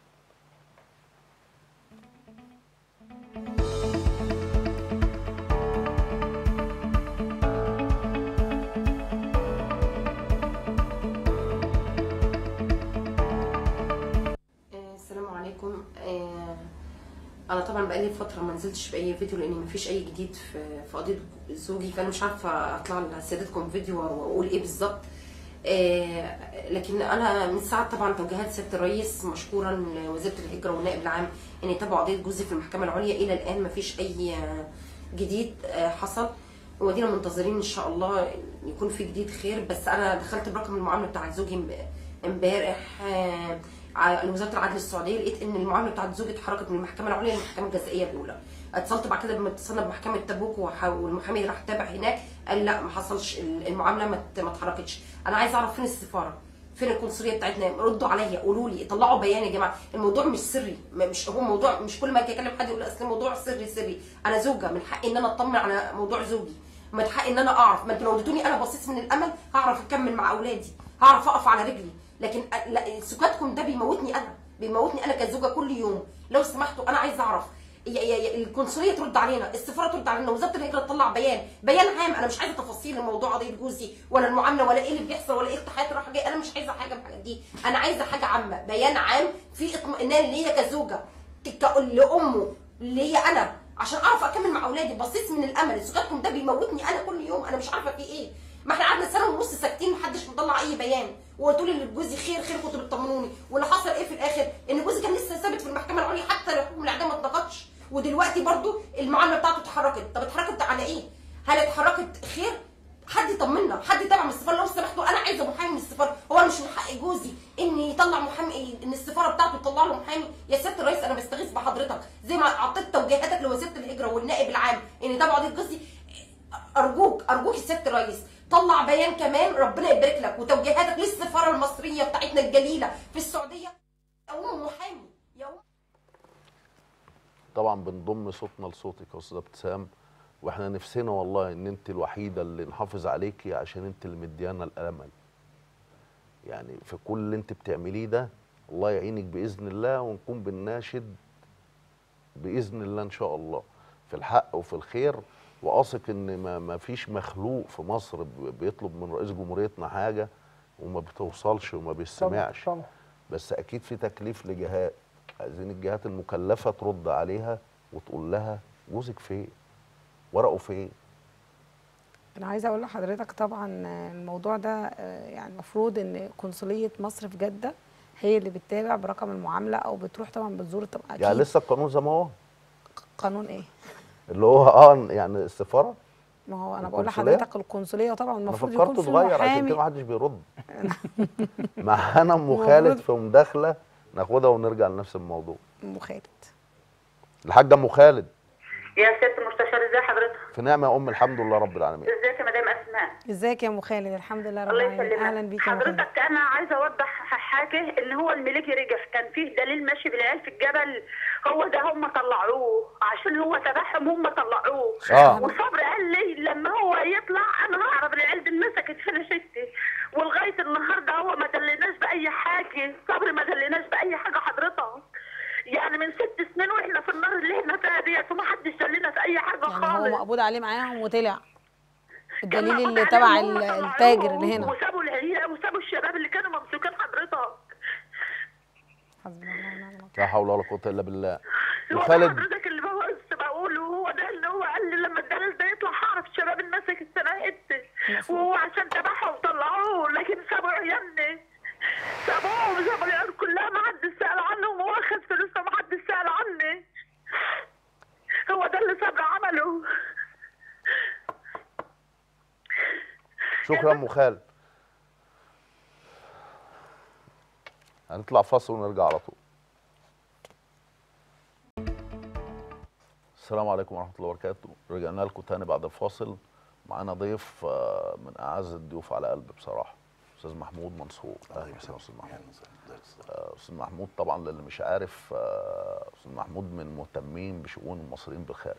آه، السلام عليكم آه، انا طبعا بقالي فتره ما نزلتش باي فيديو لان ما فيش اي جديد في في قضيه زوجي فانا مش عارفه اطلع لسيادتكم فيديو واقول ايه بالظبط آه، لكن انا من ساعه طبعا توجيهات سياده الرئيس مشكورا لوزيره الهجره والنائب العام ان يتابعوا قضيه جوزي في المحكمه العليا الى الان ما فيش اي آه، جديد آه، حصل ودينا منتظرين ان شاء الله يكون في جديد خير بس انا دخلت برقم المعامله بتاع زوجي ام- امبارح آه، على وزاره العدل السعوديه لقيت ان المعامله بتاعت زوجي اتحركت من المحكمه العليا للمحكمه الجزائيه الاولى اتصلت بعد كده باتصلنا بمحكمه تبوك وح- والمحامي اللي راح يتابع هناك قال لا ما حصلش ال- المعامله ما ات- ما اتحركتش انا عايزه اعرف فين السفاره فين القنصليه بتاعتنا ردوا عليا قولوا لي طلعوا بيان يا جماعه الموضوع مش سري ما- مش هو موضوع مش كل ما اجي اكلم حد يقول اصل الموضوع سري سري انا زوجه من حقي ان انا اطمن على موضوع زوجي من حقي ان انا اعرف ما انتوا لو اديتوني انا بصيص من الامل هعرف اكمل مع اولادي هعرف اقف على رجلي لكن أ- لا سكاتكم ده بيموتني انا بيموتني انا كزوجه كل يوم لو سمحتوا انا عايزه اعرف يا- يا- يا القنصليه ترد علينا السفاره ترد علينا وزاره الهجره تطلع بيان بيان عام انا مش عايزه تفاصيل الموضوع قضيه جوزي ولا المعامله ولا ايه اللي بيحصل ولا ايه التحيات رايحه جايه انا مش عايزه حاجه من الحاجات دي انا عايزه حاجه عامه بيان عام في اطمئنان ليا كزوجه ك- لامه ليا انا عشان اعرف اكمل مع اولادي بصيص من الامل سكاتكم ده بيموتني انا كل يوم انا مش عارفه في ايه ما احنا قعدنا سنه ونص ساكتين محدش مطلع اي بيان وقلتوا لي ان جوزي خير خير كنتوا بتطمنوني واللي حصل ايه في الاخر ان جوزي كان لسه ثابت في المحكمه العليا حتى لو حكم الاعدام ما اتنقضش ودلوقتي برضو المعامله بتاعته اتحركت طب اتحركت على ايه هل اتحركت خير حد يطمنا حد يتابع من السفاره لو سمحتوا انا عايزه محامي من السفاره هو انا مش من حق جوزي ان يطلع محامي ان السفاره بتاعته تطلع له محامي يا سياده الرئيس انا بستغيث بحضرتك زي ما اعطيت توجيهاتك لوزيره الهجره والنائب العام ان يتابعوا قضيه جوزي ارجوك ارجوك يا سياده الرئيس طلع بيان كمان ربنا يبارك لك وتوجيهاتك للسفاره المصريه بتاعتنا الجليله في السعوديه يقوم محامي يقوم طبعا بنضم صوتنا لصوتك يا استاذه ابتسام واحنا نفسنا والله ان انت الوحيده اللي نحافظ عليكي عشان انت اللي مديانا الامل يعني في كل اللي انت بتعمليه ده الله يعينك باذن الله ونكون بنناشد باذن الله ان شاء الله في الحق وفي الخير واثق ان ما, ما فيش مخلوق في مصر ب- بيطلب من رئيس جمهوريتنا حاجه وما بتوصلش وما بيسمعش طبعا بس اكيد في تكليف لجهات عايزين الجهات المكلفه ترد عليها وتقول لها جوزك فين ورقه فين انا عايزه اقول لحضرتك طبعا الموضوع ده آه، يعني المفروض ان قنصليه مصر في جده هي اللي بتتابع برقم المعامله او بتروح طبعا بتزور طبعا اكيد يعني لسه القانون زي ما هو قانون ايه اللي هو اه يعني السفاره ما هو انا بقول القنصلية؟ لحضرتك القنصليه طبعا انا المفروض يكون فكرته في اتغير عشان محامي كده محدش بيرد معانا ام خالد المفروض- في مداخله ناخدها ونرجع لنفس الموضوع ام خالد الحاجه ام خالد يا ست مستشار ازي حضرتك في نعمه يا ام الحمد لله رب العالمين ازيك يا مدام اسماء ازيك يا ام خالد الحمد لله رب الله العالمين يسلمك اهلا بيك يا ام خالد حضرتك انا عايزه اوضح حاجه ان هو الملكي رجع كان فيه دليل ماشي بالعيال في الجبل هو ده هم طلعوه عشان هو تبعهم هم طلعوه اه وصبر قال لي لما هو يطلع انا هعرف العيال دي اتمسكت فين ستي ولغايه النهارده هو ما دلناش باي حاجه صبر ما دلناش باي حاجه حضرتك يعني من ست سنين واحنا في النار اللي احنا فيها ديت وما حدش دلنا في اي حاجه يعني هو خالص مقبوض عليه معاهم وطلع كان الدليل مقبوض اللي عليهم تبع وهم ال- طلعوه التاجر اللي هنا وسابوا العيال وسابوا الشباب اللي كانوا ممسوكين حضرتك حسبنا الله ونعم الوكيل لا حول ولا قوه الا بالله هو ده وخالد حضرتك اللي بس بقوله هو ده اللي هو قال لي لما الدلال ده يطلع هعرف الشباب المسك السنه حته وهو عشان تبعهم طلعوه لكن سابوا عيالنا سابوهم سابوا العيال كلها ما حدش سأل عنهم واخد فلوسهم ما حدش سأل عني هو ده اللي صبر عمله شكرا يا ام خالد هنطلع فاصل ونرجع على طول السلام عليكم ورحمه الله وبركاته رجعنا لكم تاني بعد الفاصل معانا ضيف آه، من اعز الضيوف على قلبي بصراحه استاذ محمود منصور اهلا وسهلا استاذ محمود آه، استاذ محمود طبعا للي مش عارف آه، استاذ محمود من المهتمين بشؤون المصريين بالخارج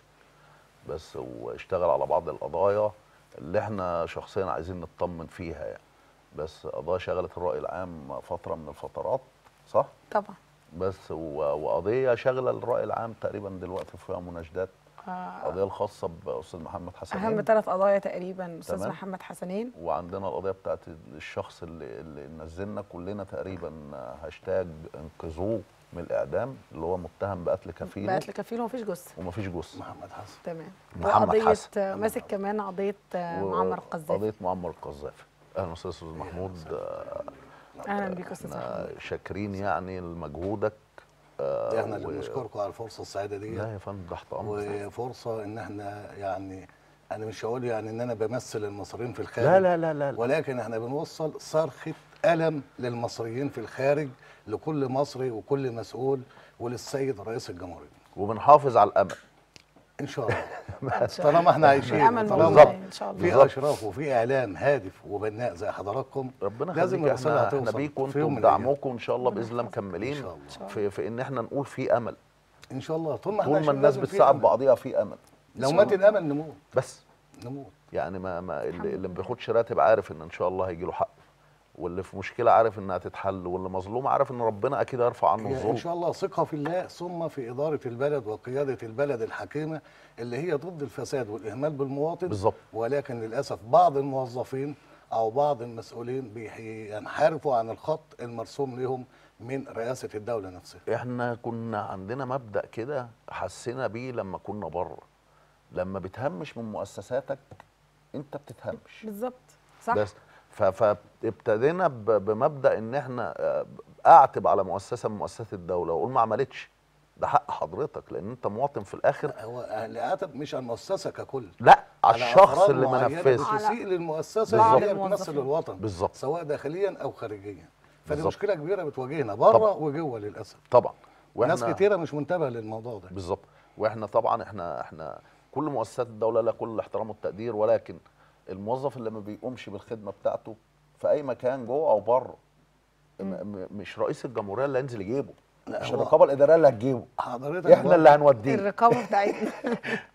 بس واشتغل على بعض القضايا اللي احنا شخصيا عايزين نطمن فيها يعني بس قضايا شغلت الرأي العام فترة من الفترات صح؟ طبعا بس و- وقضية شغلة الرأي العام تقريبا دلوقتي فيها مناشدات آه، القضية الخاصة بأستاذ محمد اهم حسنين ثلاث قضايا تقريبا استاذ تمام. محمد حسنين وعندنا القضية بتاعت الشخص اللي, اللي نزلنا كلنا تقريبا هاشتاج انقذوه من الإعدام اللي هو متهم بقتل كفيله بقت لكفيله ومفيش جثه ومفيش جثة محمد حسن تمام محمد وقضيه حسن. آه، ماسك كمان قضيه آه، معمر القذافي قضية معمر القذافي أهلا وسهلا أستاذ محمود آه، اهلا بيك استاذ محمود احنا شاكرين يعني لمجهودك آه، احنا اللي و- بنشكركم على الفرصه السعيده دي لا يا فندم تحت امرك وفرصه ان احنا يعني انا مش هقول يعني ان انا بمثل المصريين في الخارج لا لا لا لا, لا. ولكن احنا بنوصل صرخه الم للمصريين في الخارج لكل مصري وكل مسؤول وللسيد رئيس الجمهوريه وبنحافظ على الامل ان شاء الله طالما احنا عايشين امل طالما موجود ان شاء الله في اشراف وفي اعلام هادف وبناء زي حضراتكم ربنا لازم يخليك الرساله احنا احنا هتوصل بيكم في يوم انتم من الأيام. بدعمكم ان شاء الله باذن الله مكملين إن شاء الله. في, في ان احنا نقول في امل ان شاء الله طول ما احنا طول ما عايشين الناس لازم في بتساعد أمل. بعضيها في امل لو مات الامل نموت بس نموت يعني ما, ما اللي, اللي ما بياخدش راتب عارف ان ان شاء الله هيجي له حقه واللي في مشكله عارف انها تتحل واللي مظلوم عارف ان ربنا اكيد هيرفع عنه هي ان الظلم شاء الله ثقه في الله ثم في اداره البلد وقياده البلد الحكيمه اللي هي ضد الفساد والاهمال بالمواطن بالظبط. ولكن للاسف بعض الموظفين او بعض المسؤولين بينحرفوا عن الخط المرسوم لهم من رئاسه الدوله نفسها احنا كنا عندنا مبدأ كده حسينا بيه لما كنا بره لما بتهمش من مؤسساتك انت بتتهمش بالظبط صح بس ف- فابتدينا ب- بمبدأ ان احنا آه، اعتب على مؤسسة من مؤسسات الدولة واقول ما عملتش ده حق حضرتك لان انت مواطن في الاخر هو العتب مش على المؤسسه ككل لا على الشخص أفراد اللي ما معينة نفذش بتسيء للمؤسسه بالظبط. اللي هي بتمثل الموظفين. الوطن بالظبط. سواء داخليا او خارجيا فدي بالظبط. مشكله كبيره بتواجهنا بره طبعا. وجوه للاسف طبعا ناس كتيره مش منتبهه للموضوع ده بالظبط واحنا طبعا احنا احنا كل مؤسسات الدوله لها كل الاحترام والتقدير ولكن الموظف اللي ما بيقومش بالخدمه بتاعته في اي مكان جوه او بره م- م- مش رئيس الجمهوريه اللي هينزل يجيبه لا، مش هو- الرقابه الاداريه اللي هتجيبه حضرتك احنا اللي هنوديه الرقابه بتاعتنا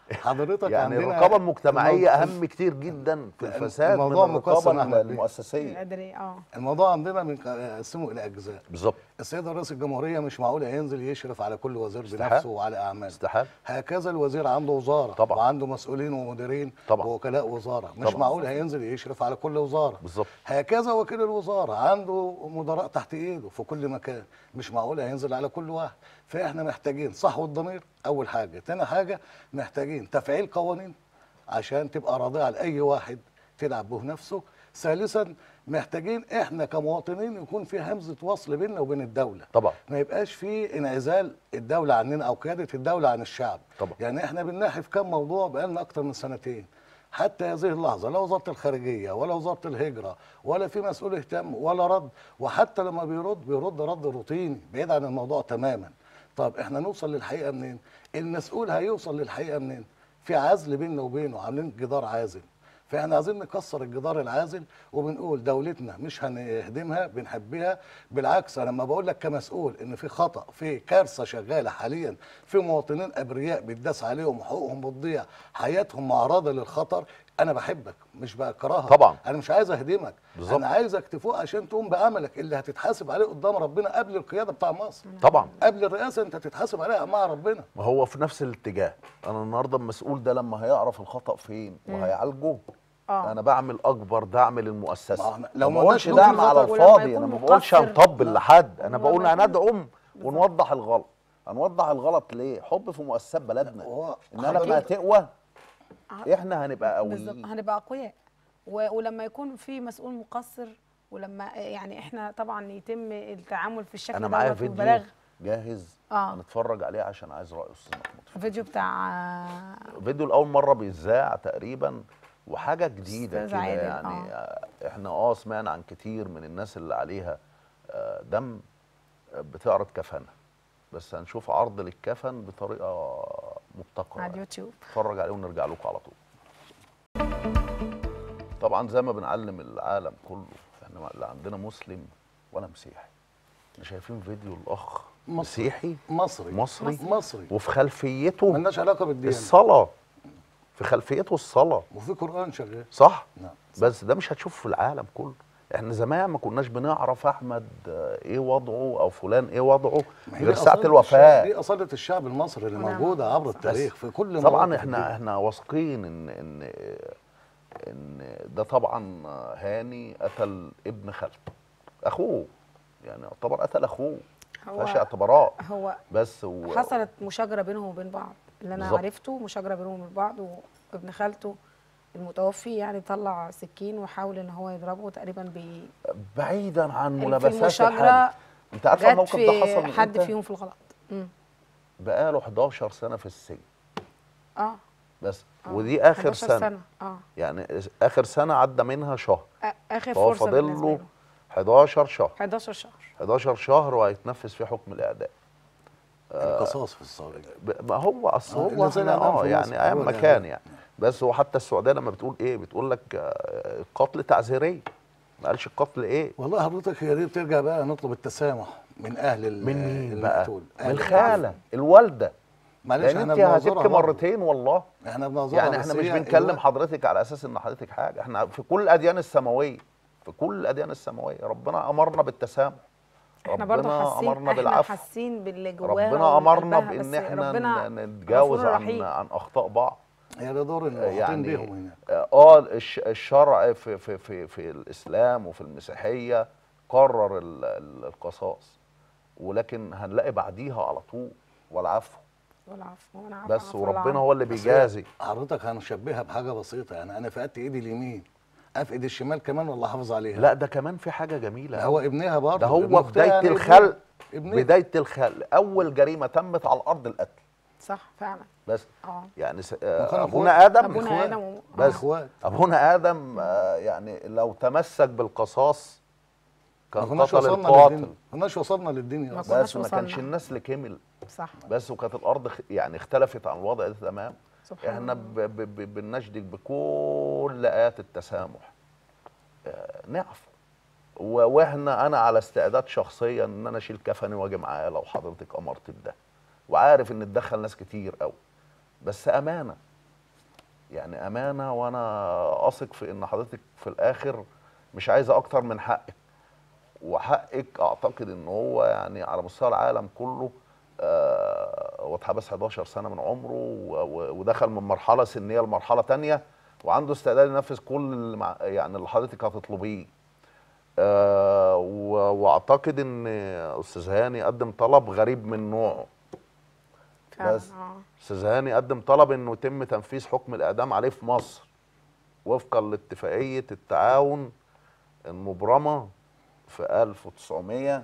حضرتك يعني عندنا الرقابه المجتمعيه الموضوع- اهم كتير جدا في الفساد من الموضوع مقسم الرقابه أحمد بيه. المؤسسيه قادر ايه اه الموضوع عندنا بنقسمه الى اجزاء بالظبط السيد رئيس الجمهوريه مش معقول هينزل يشرف على كل وزير استحال. بنفسه وعلى اعماله استحال هكذا الوزير عنده وزاره طبعا. وعنده مسؤولين ومديرين طبعا. ووكلاء وزاره مش طبعا. معقول هينزل يشرف على كل وزاره بالظبط هكذا وكيل الوزاره عنده مدراء تحت ايده في كل مكان مش معقول هينزل على كل واحد فاحنا محتاجين صحوه الضمير اول حاجه تاني حاجه محتاجين تفعيل قوانين عشان تبقى راضيه لاي واحد تلعب به نفسه ثالثا محتاجين احنا كمواطنين يكون في همزه وصل بيننا وبين الدوله طبعا ما يبقاش في انعزال الدوله عننا او قياده الدوله عن الشعب طبعا. يعني احنا بنناحي في كام موضوع بقالنا اكتر من سنتين حتى هذه اللحظه لا وزاره الخارجيه ولا وزاره الهجره ولا في مسؤول اهتم ولا رد وحتى لما بيرد بيرد رد روتيني بعيد عن الموضوع تماما طب احنا نوصل للحقيقه منين المسؤول هيوصل للحقيقه منين في عزل بيننا وبينه عاملين جدار عازل فاحنا عايزين نكسر الجدار العازل وبنقول دولتنا مش هنهدمها بنحبها بالعكس انا لما بقول لك كمسؤول ان في خطا في كارثه شغاله حاليا في مواطنين ابرياء بيتداس عليهم حقوقهم بتضيع حياتهم معرضه للخطر انا بحبك مش بكرهك طبعا. انا مش عايز اهدمك بالظبط. انا عايزك تفوق عشان تقوم بعملك اللي هتتحاسب عليه قدام ربنا قبل القياده بتاع مصر طبعا قبل الرئاسه انت تتحاسب عليها مع ربنا ما هو في نفس الاتجاه انا النهارده المسؤول ده لما هيعرف الخطا فين وهيعالجه اه انا بعمل اكبر دعم ما للمؤسسه احنا- لو ما ما بقولش قلناش دعم نقول على ولما الفاضي يكون انا ما بقولش مقصر- هنطبل لا. لحد انا ولما بقول يكون- هندعم ونوضح الغلط هنوضح الغلط ليه حب في مؤسسات بلدنا هو انها لما حضرتك- تقوى احنا هنبقى بالظبط قويين هنبقى اقوياء و- ولما يكون في مسؤول مقصر ولما يعني احنا طبعا يتم التعامل في الشكل انا معايا دوت فيديو والبلاغ جاهز آه. هنتفرج عليه عشان عايز راي استاذ محمود الفيديو بتاع فيديو لاول مره بيذاع تقريبا وحاجه جديده أستاذ كده عادل، يعني آه. احنا اه سمعنا عن كتير من الناس اللي عليها آه دم آه، بتعرض كفنها بس هنشوف عرض للكفن بطريقه مبتكره على يعني. اليوتيوب اتفرج عليه ونرجع لكم على طول طبعا زي ما بنعلم العالم كله احنا لا عندنا مسلم ولا مسيحي احنا شايفين فيديو الاخ مصري. مسيحي مصري مصري مصري وفي خلفيته ملناش علاقه بالدين الصلاه في خلفيته الصلاه وفي قران شغال صح نعم بس ده مش هتشوفه في العالم كله احنا زمان ما كناش بنعرف احمد آه، ايه وضعه او فلان ايه وضعه ما هي غير دي ساعه أصالة الوفاه الشعب- دي اصاله الشعب المصري اللي ونعم. موجوده عبر التاريخ في كل طبعا مواقف احنا الدنيا. احنا واثقين ان ان ان ده طبعا هاني قتل ابن خالته اخوه يعني يعتبر قتل اخوه هو- مفيهاش اعتبارات هو بس و... حصلت مشاجره بينهم وبين بعض اللي انا بالظبط. عرفته مشاجره بينهم وبين بعض وابن خالته المتوفي يعني طلع سكين وحاول ان هو يضربه تقريبا بي بعيدا عن في ملابسات المشاجره الحادث انت عارفه جت الموقف ده في حصل من حد إمتى؟ فيهم في الغلط مم. بقاله 11 سنه في السجن اه بس آه. ودي اخر 11 سنه, سنه اه يعني اخر سنه عدى منها شهر آ- اخر فهو فرصه فاضل بالنسبه له له 11 شهر 11 شهر 11 شهر وهيتنفذ فيه حكم الاعدام القصاص في السعوديه ب- ما هو اصل آه، هو اللي زي احنا الإعدام اه في يعني مصر، ايام هو ما الإعدام. كان يعني بس هو حتى السعوديه لما بتقول ايه بتقول لك آه، القتل تعزيريه ما قالش القتل ايه والله حضرتك هي دي بترجع بقى نطلب التسامح من اهل ال- من مين بقى المقتول من أهل الخاله الوالده معلش لان احنا انت بنعذرها هتبكي برضه. مرتين والله احنا بنعذرها يعني بس احنا مش هي بنكلم الوقت- حضرتك على اساس ان حضرتك حاجه احنا في كل الاديان السماويه في كل الاديان السماويه ربنا امرنا بالتسامح احنا برضه ربنا حاسين امرنا احنا بالعفو حاسين باللي جواها ربنا امرنا وقلبها، بان بس احنا ربنا ن- نتجاوز غفور عن رحيم. عن اخطاء بعض هي ده دور المحيطين يعني بيهم هنا اه الش- الشرع في في في في الاسلام وفي المسيحيه قرر ال- ال- القصاص ولكن هنلاقي بعديها على طول والعفو والعفو وانا عارفة بس عفو الله وربنا عنه. هو اللي بس هي بيجازي حضرتك هنشبهها بحاجه بسيطه يعني انا فقدت ايدي اليمين افقد الشمال كمان ولا احافظ عليها لا ده كمان في حاجه جميله ده هو ابنها برضه ده ابن هو أختها بدايه يعني الخلق ابنها بدايه الخلق اول جريمه تمت على الارض القتل صح فعلا بس اه يعني س... كانوا آه ابونا إخوات. ادم ابونا إخوات. ادم و... بس اخوات ابونا ادم آه يعني لو تمسك بالقصاص ما كان كناش قتل وصلنا القاتل للدنيا ما كناش وصلنا للدنيا ما أصلاً. كناش بس ما كانش وصلنا. النسل كمل صح بس وكانت الارض خ- يعني اختلفت عن الوضع ده تمام سبحان احنا الله ب- ب- ب- بنشدك بكل ايات التسامح آه، نعفو و- واحنا انا على استعداد شخصيا ان انا اشيل كفني واجي معاه لو حضرتك امرت بده وعارف ان تدخل ناس كتير قوي بس امانه يعني امانه وانا اثق في ان حضرتك في الاخر مش عايزه اكتر من حقك وحقك اعتقد ان هو يعني على مستوى العالم كله آه، هو اتحبس 11 سنه من عمره و- و- ودخل من مرحله سنيه لمرحله تانية وعنده استعداد ينفذ كل اللي مع- يعني اللي حضرتك هتطلبيه آه، و- واعتقد ان استاذ هاني قدم طلب غريب من نوعه فعلا بس اه استاذ هاني قدم طلب انه يتم تنفيذ حكم الاعدام عليه في مصر وفقا لاتفاقيه التعاون المبرمه في 1983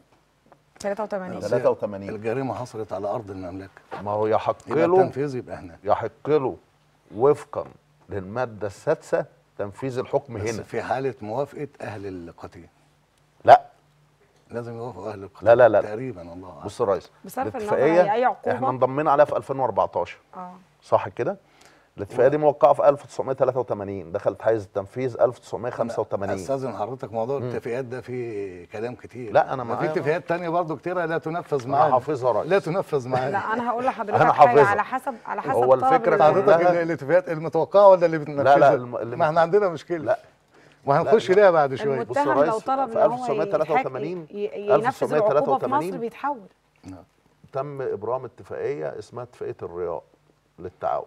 83 الجريمه حصلت على ارض المملكه ما هو يحق يبقى له التنفيذ يبقى هنا يحق له وفقا للماده السادسه تنفيذ الحكم بس هنا في حاله موافقه اهل القتيل لا لازم يوافقوا اهل القتيل لا لا لا. تقريبا الله اعلم بص يا ريس بصرف النظر الاتفاقيه هي أي عقوبة؟ احنا انضمينا عليها في 2014 اه صح كده الاتفاقيه دي موقعه في 1983 دخلت حيز التنفيذ 1985 استاذن حضرتك موضوع الاتفاقيات ده فيه كلام كتير لا، أنا ما في معايا. اتفاقيات تانية برضو كتيرة لا تنفذ انا معانا حافظها ريس لا تنفذ معانا لا انا هقول لحضرتك أنا حاجه حافظها. على حسب على حسب هو طلب الفكرة ال- كلها- حضرتك ال- الاتفاقيات المتوقعة ولا اللي بتنفذها؟ لا، الم- اللي ما احنا عندنا مشكلة لا وهنخش لا. ليها بعد شوية بص يا المتهم ريس، لو طلب في ان هو 1983 يحق- ي- ينفذ العقوبه في 1983 مصر بيتحول تم ابرام اتفاقيه اسمها اتفاقيه الرياض للتعاون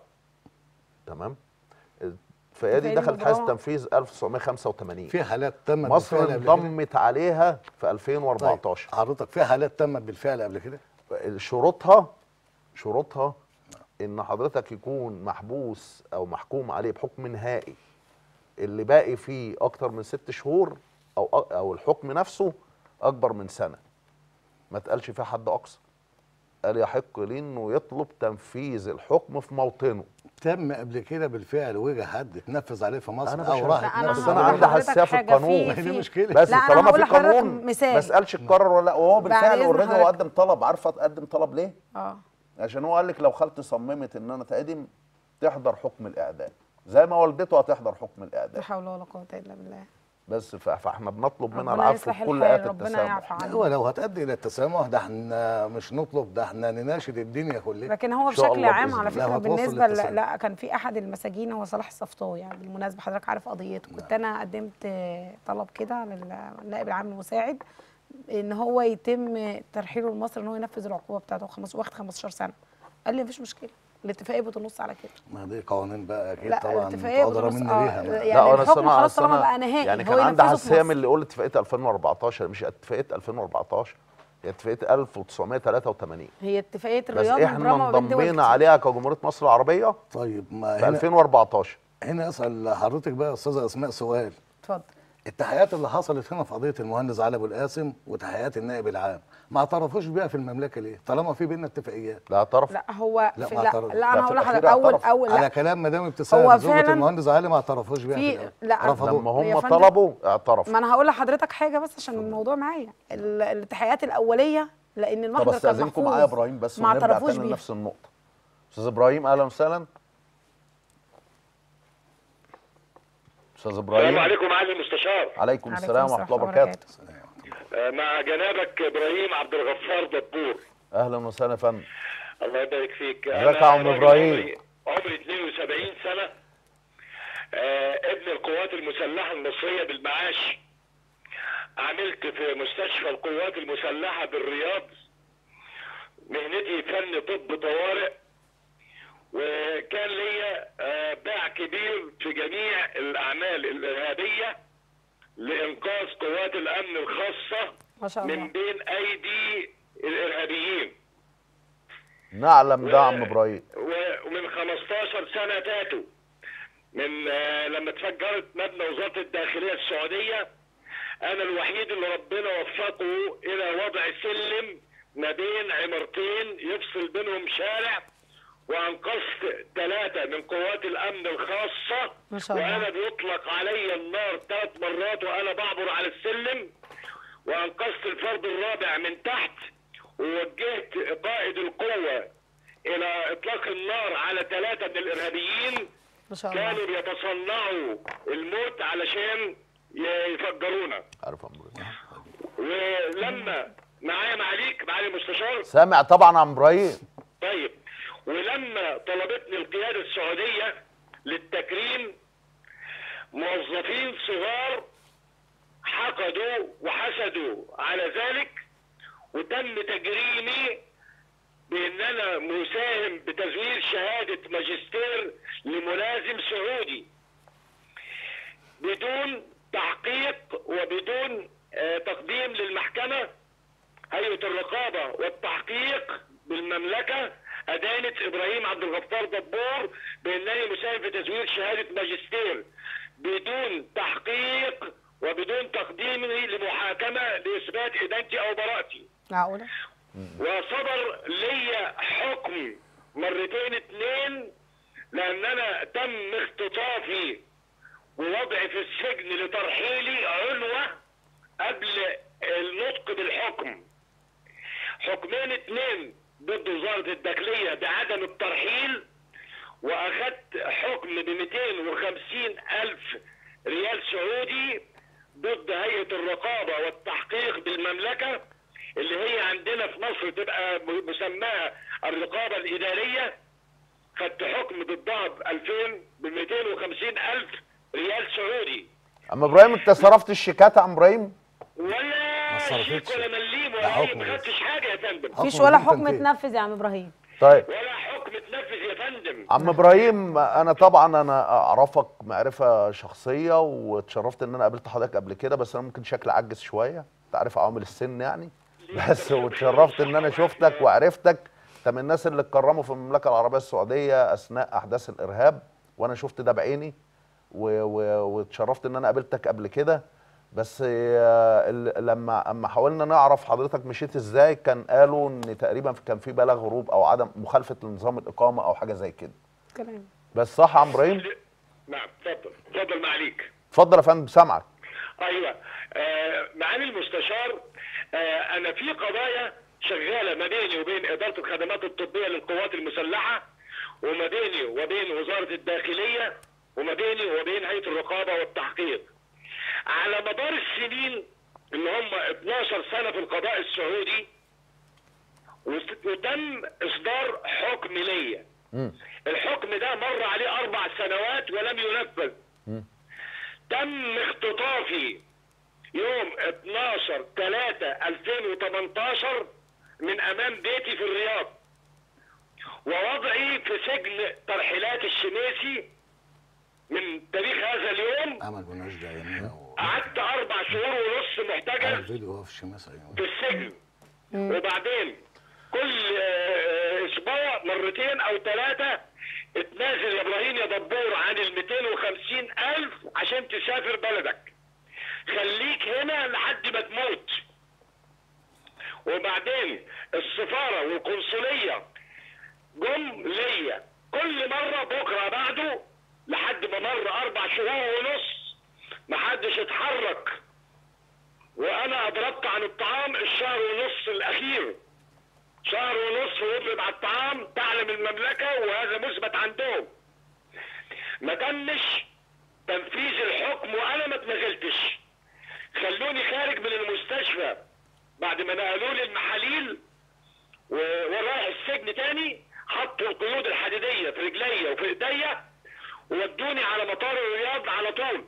تمام الاتفاقيه دي الاتفاقية دي دخلت حيز مبرمة. التنفيذ 1985 في حالات تمت مصر بالفعل قبل كده انضمت عليها في 2014 حضرتك في حالات تمت بالفعل قبل كده شروطها شروطها ان حضرتك يكون محبوس او محكوم عليه بحكم نهائي اللي باقي فيه اكتر من ست شهور او او الحكم نفسه اكبر من سنه ما تقالش فيها حد اقصى قال يحق ليه انه يطلب تنفيذ الحكم في موطنه تم قبل كده بالفعل وجه حد اتنفذ عليه في مصر أنا او مش- راح لا، أنا بس اتنفذ انا هقول عندي عليه. لحضرتك حساسيه في حاجة القانون في- ما هي دي في- مشكلة بس لا، أنا طالما هقول في لحضرتك قانون مثال. ما اسالش اتكرر ولا لا وهو بعد بالفعل إذن اوريدي هو حضرتك. قدم طلب عارفه تقدم طلب ليه؟ اه عشان هو قال لك لو خالتي صممت ان انا اتعدم تحضر حكم الاعدام زي ما والدته هتحضر حكم لا الاعدام حول ولا قوه الا بالله بس ف- فاحنا بنطلب منها ربنا العفو يصلح بكل الحال آيات ربنا التسامح يعفو عنه هو لو هتأدي الى التسامح ده احنا مش نطلب ده احنا نناشد الدنيا كلها لكن هو إن شاء بشكل الله عام بإذن على الله. فكره لا، هتوصل بالنسبه ل... للتسامح. لا كان في احد المساجين هو صلاح الصفطاوي يعني بالمناسبه حضرتك عارف قضيته كنت انا قدمت آه، طلب كده للنائب العام المساعد ان هو يتم ترحيله لمصر ان هو ينفذ العقوبه بتاعته خمس واخد 15 سنه قال لي مفيش مشكله الاتفاقيه بتنص على كده ما دي قوانين بقى اكيد لا طبعا الاتفاعيه مقدرة بتنص مني آه، بيها يعني لا وانا الحكم السنه خلاص طالما السنة- بقى نهائي يعني هو كان عندي ينفذه في حساسيه من مصر. اللي يقول اتفاقيه 2014 مش اتفاقيه 2014 هي اتفاقيه 1983 هي اتفاقيه بس الرياض احنا مبرمه ما بين دول انضمينا كتير. عليها كجمهوريه مصر العربيه طيب ما في هنا 2014 هنا اسال حضرتك بقى يا استاذه اسماء سؤال اتفضل التحقيقات اللي حصلت هنا في قضيه المهندس علي ابو القاسم وتحقيقات النائب العام ما اعترفوش بيها في المملكه ليه طالما في بينا اتفاقيات لا اعترف لا هو لا، في ما لا, اعترف. لا لا، انا في هقول لحضرتك الأخير اول اعترف. اول على لا كلام مدام هو ابتسام زوجة فعلاً المهندس علي ما اعترفوش بيها في- في الأول. لا، رفضوه لما يا هم فندم. طلبوا اعترفوا ما انا هقول لحضرتك حاجه بس عشان الموضوع معايا ال- الاتحادات الاوليه لان طب المحضر كان استاذنكم محفوظ معايا يا ابراهيم بس ما ونرجع اعترفوش تاني بيها لنفس النقطه استاذ ابراهيم اهلا وسهلا استاذ ابراهيم السلام عليكم معالي المستشار عليكم عليكم السلام ورحمه الله وبركاته آه، مع جنابك ابراهيم عبد الغفار دبور اهلا وسهلا يا فندم الله يبارك فيك ازيك يا عم راجل إبراهيم؟ عمري, عمري 72 سنه آه، ابن القوات المسلحه المصريه بالمعاش عملت في مستشفى القوات المسلحه بالرياض مهنتي فن طب طوارئ وكان ليا آه، باع كبير في جميع الاعمال الارهابيه لانقاذ قوات الامن الخاصه ما شاء من الله بين ايدي الارهابيين نعلم ده يا عم ابراهيم و- ومن 15 سنه فاتوا من آه، لما اتفجرت مبنى وزاره الداخليه السعوديه انا الوحيد اللي ربنا وفقه الى وضع سلم ما بين عمارتين يفصل بينهم شارع وانقذت ثلاثه من قوات الامن الخاصه ما شاء الله. وانا بيطلق علي النار ثلاث مرات وانا بعبر على السلم وانقذت الفرد الرابع من تحت ووجهت قائد القوه الى اطلاق النار على ثلاثه من الارهابيين ما شاء الله كانوا بيتصنعوا الموت علشان ي- يفجرونا عارف يا عم ابراهيم ولما معايا معاليك معالي المستشار سامع طبعا يا عم ابراهيم طيب ولما طلبتني القياده السعوديه موظفين صغار حقدوا وحسدوا على ذلك وتم تجريمي بان انا مساهم بتزوير شهاده ماجستير لملازم سعودي بدون تحقيق وبدون آه، تقديم للمحكمه هيئه الرقابه والتحقيق بالمملكه ادانت ابراهيم عبد الغفار دبور بانني مساهم في تزوير شهاده ماجستير بدون تحقيق وبدون تقديمي لمحاكمه لاثبات ادانتي او براءتي معقوله وصدر لي حكم مرتين اتنين لان انا تم اختطافي ووضعي في السجن لترحيلي عنوة قبل النطق بالحكم حكمين اتنين ضد وزارة الداخلية بعدم الترحيل واخدت حكم ب 250 الف ريال سعودي ضد هيئة الرقابة والتحقيق بالمملكة اللي هي عندنا في مصر تبقى م- مسماها الرقابة الإدارية خدت حكم ضدها ب 2000 ب 250 ألف ريال سعودي عم ابراهيم انت صرفت الشيكات يا عم ابراهيم ولا ما صرفتش. شيك ولا مليم ده ولا أي حكم ما بس. خدتش حاجة يا فندم مفيش حكم ولا بدون حكم تنفيذ. اتنفذ يا عم ابراهيم طيب ولا حكم اتنفذ يا فندم عم ابراهيم انا طبعا انا اعرفك معرفه شخصيه واتشرفت ان انا قابلت حضرتك قبل كده بس انا ممكن شكلي عجز شويه انت عارف عوامل السن يعني بس واتشرفت ان انا شفتك وعرفتك انت من الناس اللي اتكرموا في المملكه العربيه السعوديه اثناء احداث الارهاب وانا شفت ده بعيني و- و- واتشرفت ان انا قابلتك قبل كده بس آه، ال- لما اما حاولنا نعرف حضرتك مشيت ازاي كان قالوا ان تقريبا كان في بلاغ هروب او عدم مخالفه لنظام الاقامه او حاجه زي كده كلام بس صح يا عم ابراهيم نعم اتفضل اتفضل معليك اتفضل يا فندم سامعك ايوه آه معالي المستشار آه انا في قضايا شغاله ما بيني وبين اداره الخدمات الطبيه للقوات المسلحه وما بيني وبين وزاره الداخليه وما بيني وبين هيئه الرقابه والتحقيق. على مدار السنين اللي هم 12 سنه في القضاء السعودي وت- وتم اصدار حكم ليا. مم. الحكم ده مر عليه اربع سنوات ولم ينفذ. تم اختطافي يوم 12 3 2018 من امام بيتي في الرياض ووضعي في سجن ترحيلات الشميسي من تاريخ هذا اليوم عمل مناجدة يمينة و- قعدت اربع شهور ونص عمل محتجز فيديو هو في الشمس أيوة. في السجن وبعدين كل آه، اسبوع مرتين او ثلاثه اتنازل يا ابراهيم يا دبور عن ال 250 الف عشان تسافر بلدك خليك هنا لحد ما تموت وبعدين السفاره والقنصليه جم ليا كل مره بكره بعده لحد ما مر اربع شهور ونص محدش اتحرك وانا اضربت عن الطعام الشهر ونص الاخير شهر ونص يضرب على الطعام تعلم المملكه وهذا مثبت عندهم ما تمش تنفيذ الحكم وانا ما اتنزلتش خلوني خارج من المستشفى بعد ما نقلوا لي المحاليل و- ورايح السجن تاني حطوا القيود الحديديه في رجليا وفي ايديا وودوني على مطار الرياض على طول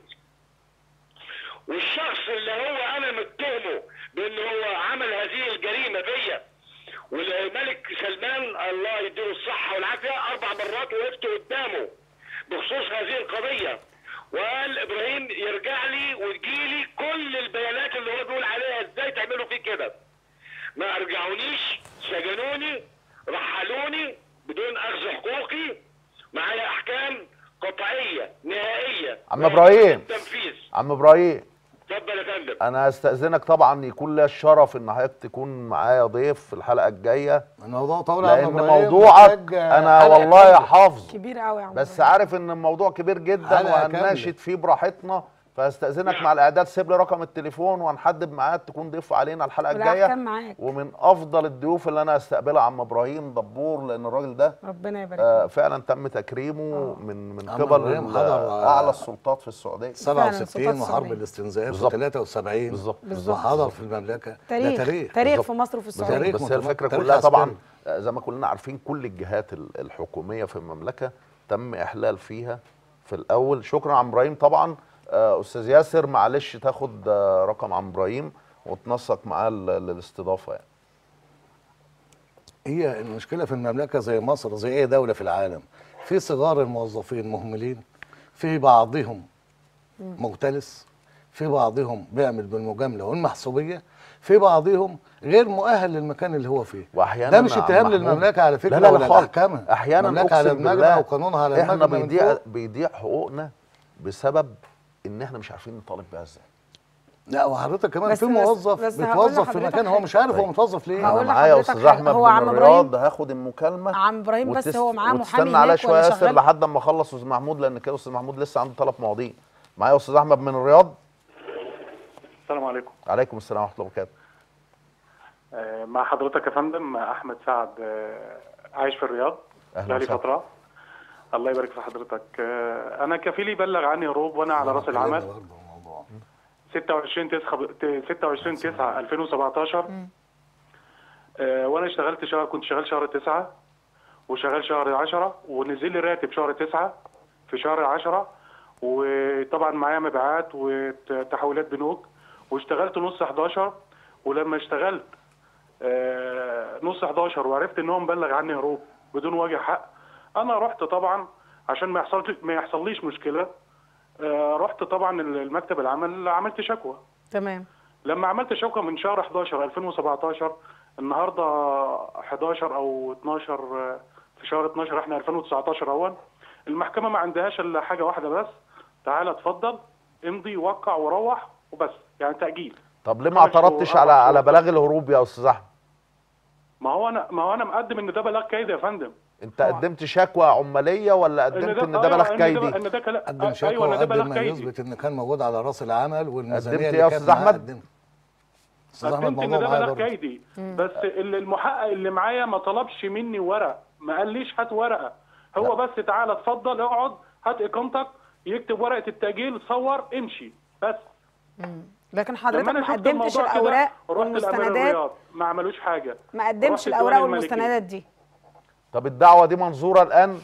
والشخص اللي هو انا متهمه بان هو عمل هذه الجريمه بيا والملك سلمان الله يديله الصحه والعافيه اربع مرات وقفت قدامه بخصوص هذه القضيه وقال ابراهيم يرجع لي وتجيلي كل البيانات اللي هو بيقول عليها ازاي تعملوا فيه كده ما ارجعونيش سجنوني رحلوني بدون اخذ حقوقي معايا احكام قطعيه نهائيه عم إبراهيم. تنفيذ عم ابراهيم اتفضل يا فندم انا استاذنك طبعا يكون لي الشرف ان حضرتك تكون معايا ضيف في الحلقه الجايه الموضوع طول يا عم لان إبراهيم، موضوعك محتاج انا حلقة والله كاملة. حافظه كبير قوي يا عم بس إبراهيم. عارف ان الموضوع كبير جدا حلقة وهنناشد كاملة. فيه براحتنا فاستاذنك مع الاعداد سيب لي رقم التليفون وهنحدد ميعاد تكون ضيف علينا الحلقه الجايه والاحكام معاك ومن افضل الضيوف اللي انا هستقبلها عم ابراهيم دبور لان الراجل ده ربنا يبارك آه فيك. فعلا تم تكريمه من من عم قبل إبراهيم ال- حضر، آه، اعلى السلطات في السعوديه 67 سلطات وحرب السعودية. الاستنزاف بالظبط. و 73 بالظبط بالظبط. وحضر في المملكه تاريخ ده تاريخ تاريخ بالظبط. في مصر وفي السعوديه تاريخ بس هي متمكن. الفكره تاريخ كلها طبعا عسكري. آه، زي ما كلنا عارفين كل الجهات ال- الحكوميه في المملكه تم احلال فيها في الاول شكرا عم ابراهيم طبعا آه، استاذ ياسر معلش تاخد آه، رقم عم ابراهيم وتنسق معاه ل- للاستضافه يعني هي المشكله في المملكه زي مصر زي اي دوله في العالم في صغار الموظفين مهملين في بعضهم مختلس في بعضهم بيعمل بالمجامله والمحسوبيه في بعضهم غير مؤهل للمكان اللي هو فيه واحيانا ده مش عم اتهام محمود- للمملكه على فكره لا لا ولا لا خالص الحكامه احيانا المملكه على اقسم دماغنا بالله وقانونها على احنا دماغنا من بيضيع فوق. بيضيع حقوقنا بسبب ان احنا مش عارفين نطالب بيها ازاي لا وحضرتك كمان بس- في بس- موظف بس هقول بيتوظف في لحضرتك مكان هو حاجة. مش عارف هو طيب. متوظف ليه انا هقول معايا لحضرتك استاذ حاجة. احمد هو من عم الرياض هاخد المكالمه عم ابراهيم بس وتست- هو معاه محامي وتستنى عليا هناك شويه ولا ياسر شغال لحد اما اخلص استاذ محمود لان كده استاذ محمود لسه عنده ثلاث مواضيع معايا استاذ احمد من الرياض السلام عليكم عليكم السلام ورحمه الله وبركاته آه، مع حضرتك يا فندم احمد سعد آه، عايش في الرياض أهلا بقالي وسهلا. فتره الله يبارك في حضرتك آه، انا كفيلي بلغ عني هروب وانا على راس العمل 26 9 26 9 2017 آه، وانا اشتغلت شهر كنت شغال شهر 9 وشغال شهر 10 ونزل لي راتب شهر 9 في شهر 10 وطبعا معايا مبيعات وتحويلات بنوك واشتغلت نص 11 ولما اشتغلت آه، نص 11 وعرفت ان هو مبلغ عني هروب بدون وجه حق انا رحت طبعا عشان ما يحصل ما يحصليش مشكله آه، رحت طبعا المكتب العمل عملت شكوى تمام لما عملت شكوى من شهر 11 2017 النهارده 11 او 12 آه، في شهر 12 احنا 2019 اهون المحكمه ما عندهاش الا حاجه واحده بس تعالى اتفضل امضي وقع وروح وبس يعني تاجيل طب ليه ما خمس شهور، اعترضتش أربع على على شهور. بلاغ الهروب يا استاذ احمد ما هو انا ما هو انا مقدم ان ده بلاغ كيد يا فندم انت قدمت شكوى عماليه ولا قدمت ان ده أيوة، بلاغ إن ده- كيدي ان ده كلا- قدم ايوه شكوى ان ده بلاغ وقدم ما كيدي يثبت ان كان موجود على راس العمل والميزانيه قدمت اللي إيه يا كانت أستاذ معاه أحمد؟ قدمت. استاذ احمد قدمت ان موضوع ده معايا بلاغ برضه كيدي بس اللي المحقق اللي معايا ما طلبش مني ورق ما قاليش هات ورقه هو بس تعالى اتفضل اقعد هات اقامتك يكتب ورقه التأجيل صور امشي بس لكن لما حضرتك انا ما شفت قدمتش الموضوع كده، الاوراق رحت الامير والمستندات الرياض ما عملوش حاجه ما قدمش رحت الاوراق الديوان الملكي. والمستندات دي طب الدعوه دي منظوره الان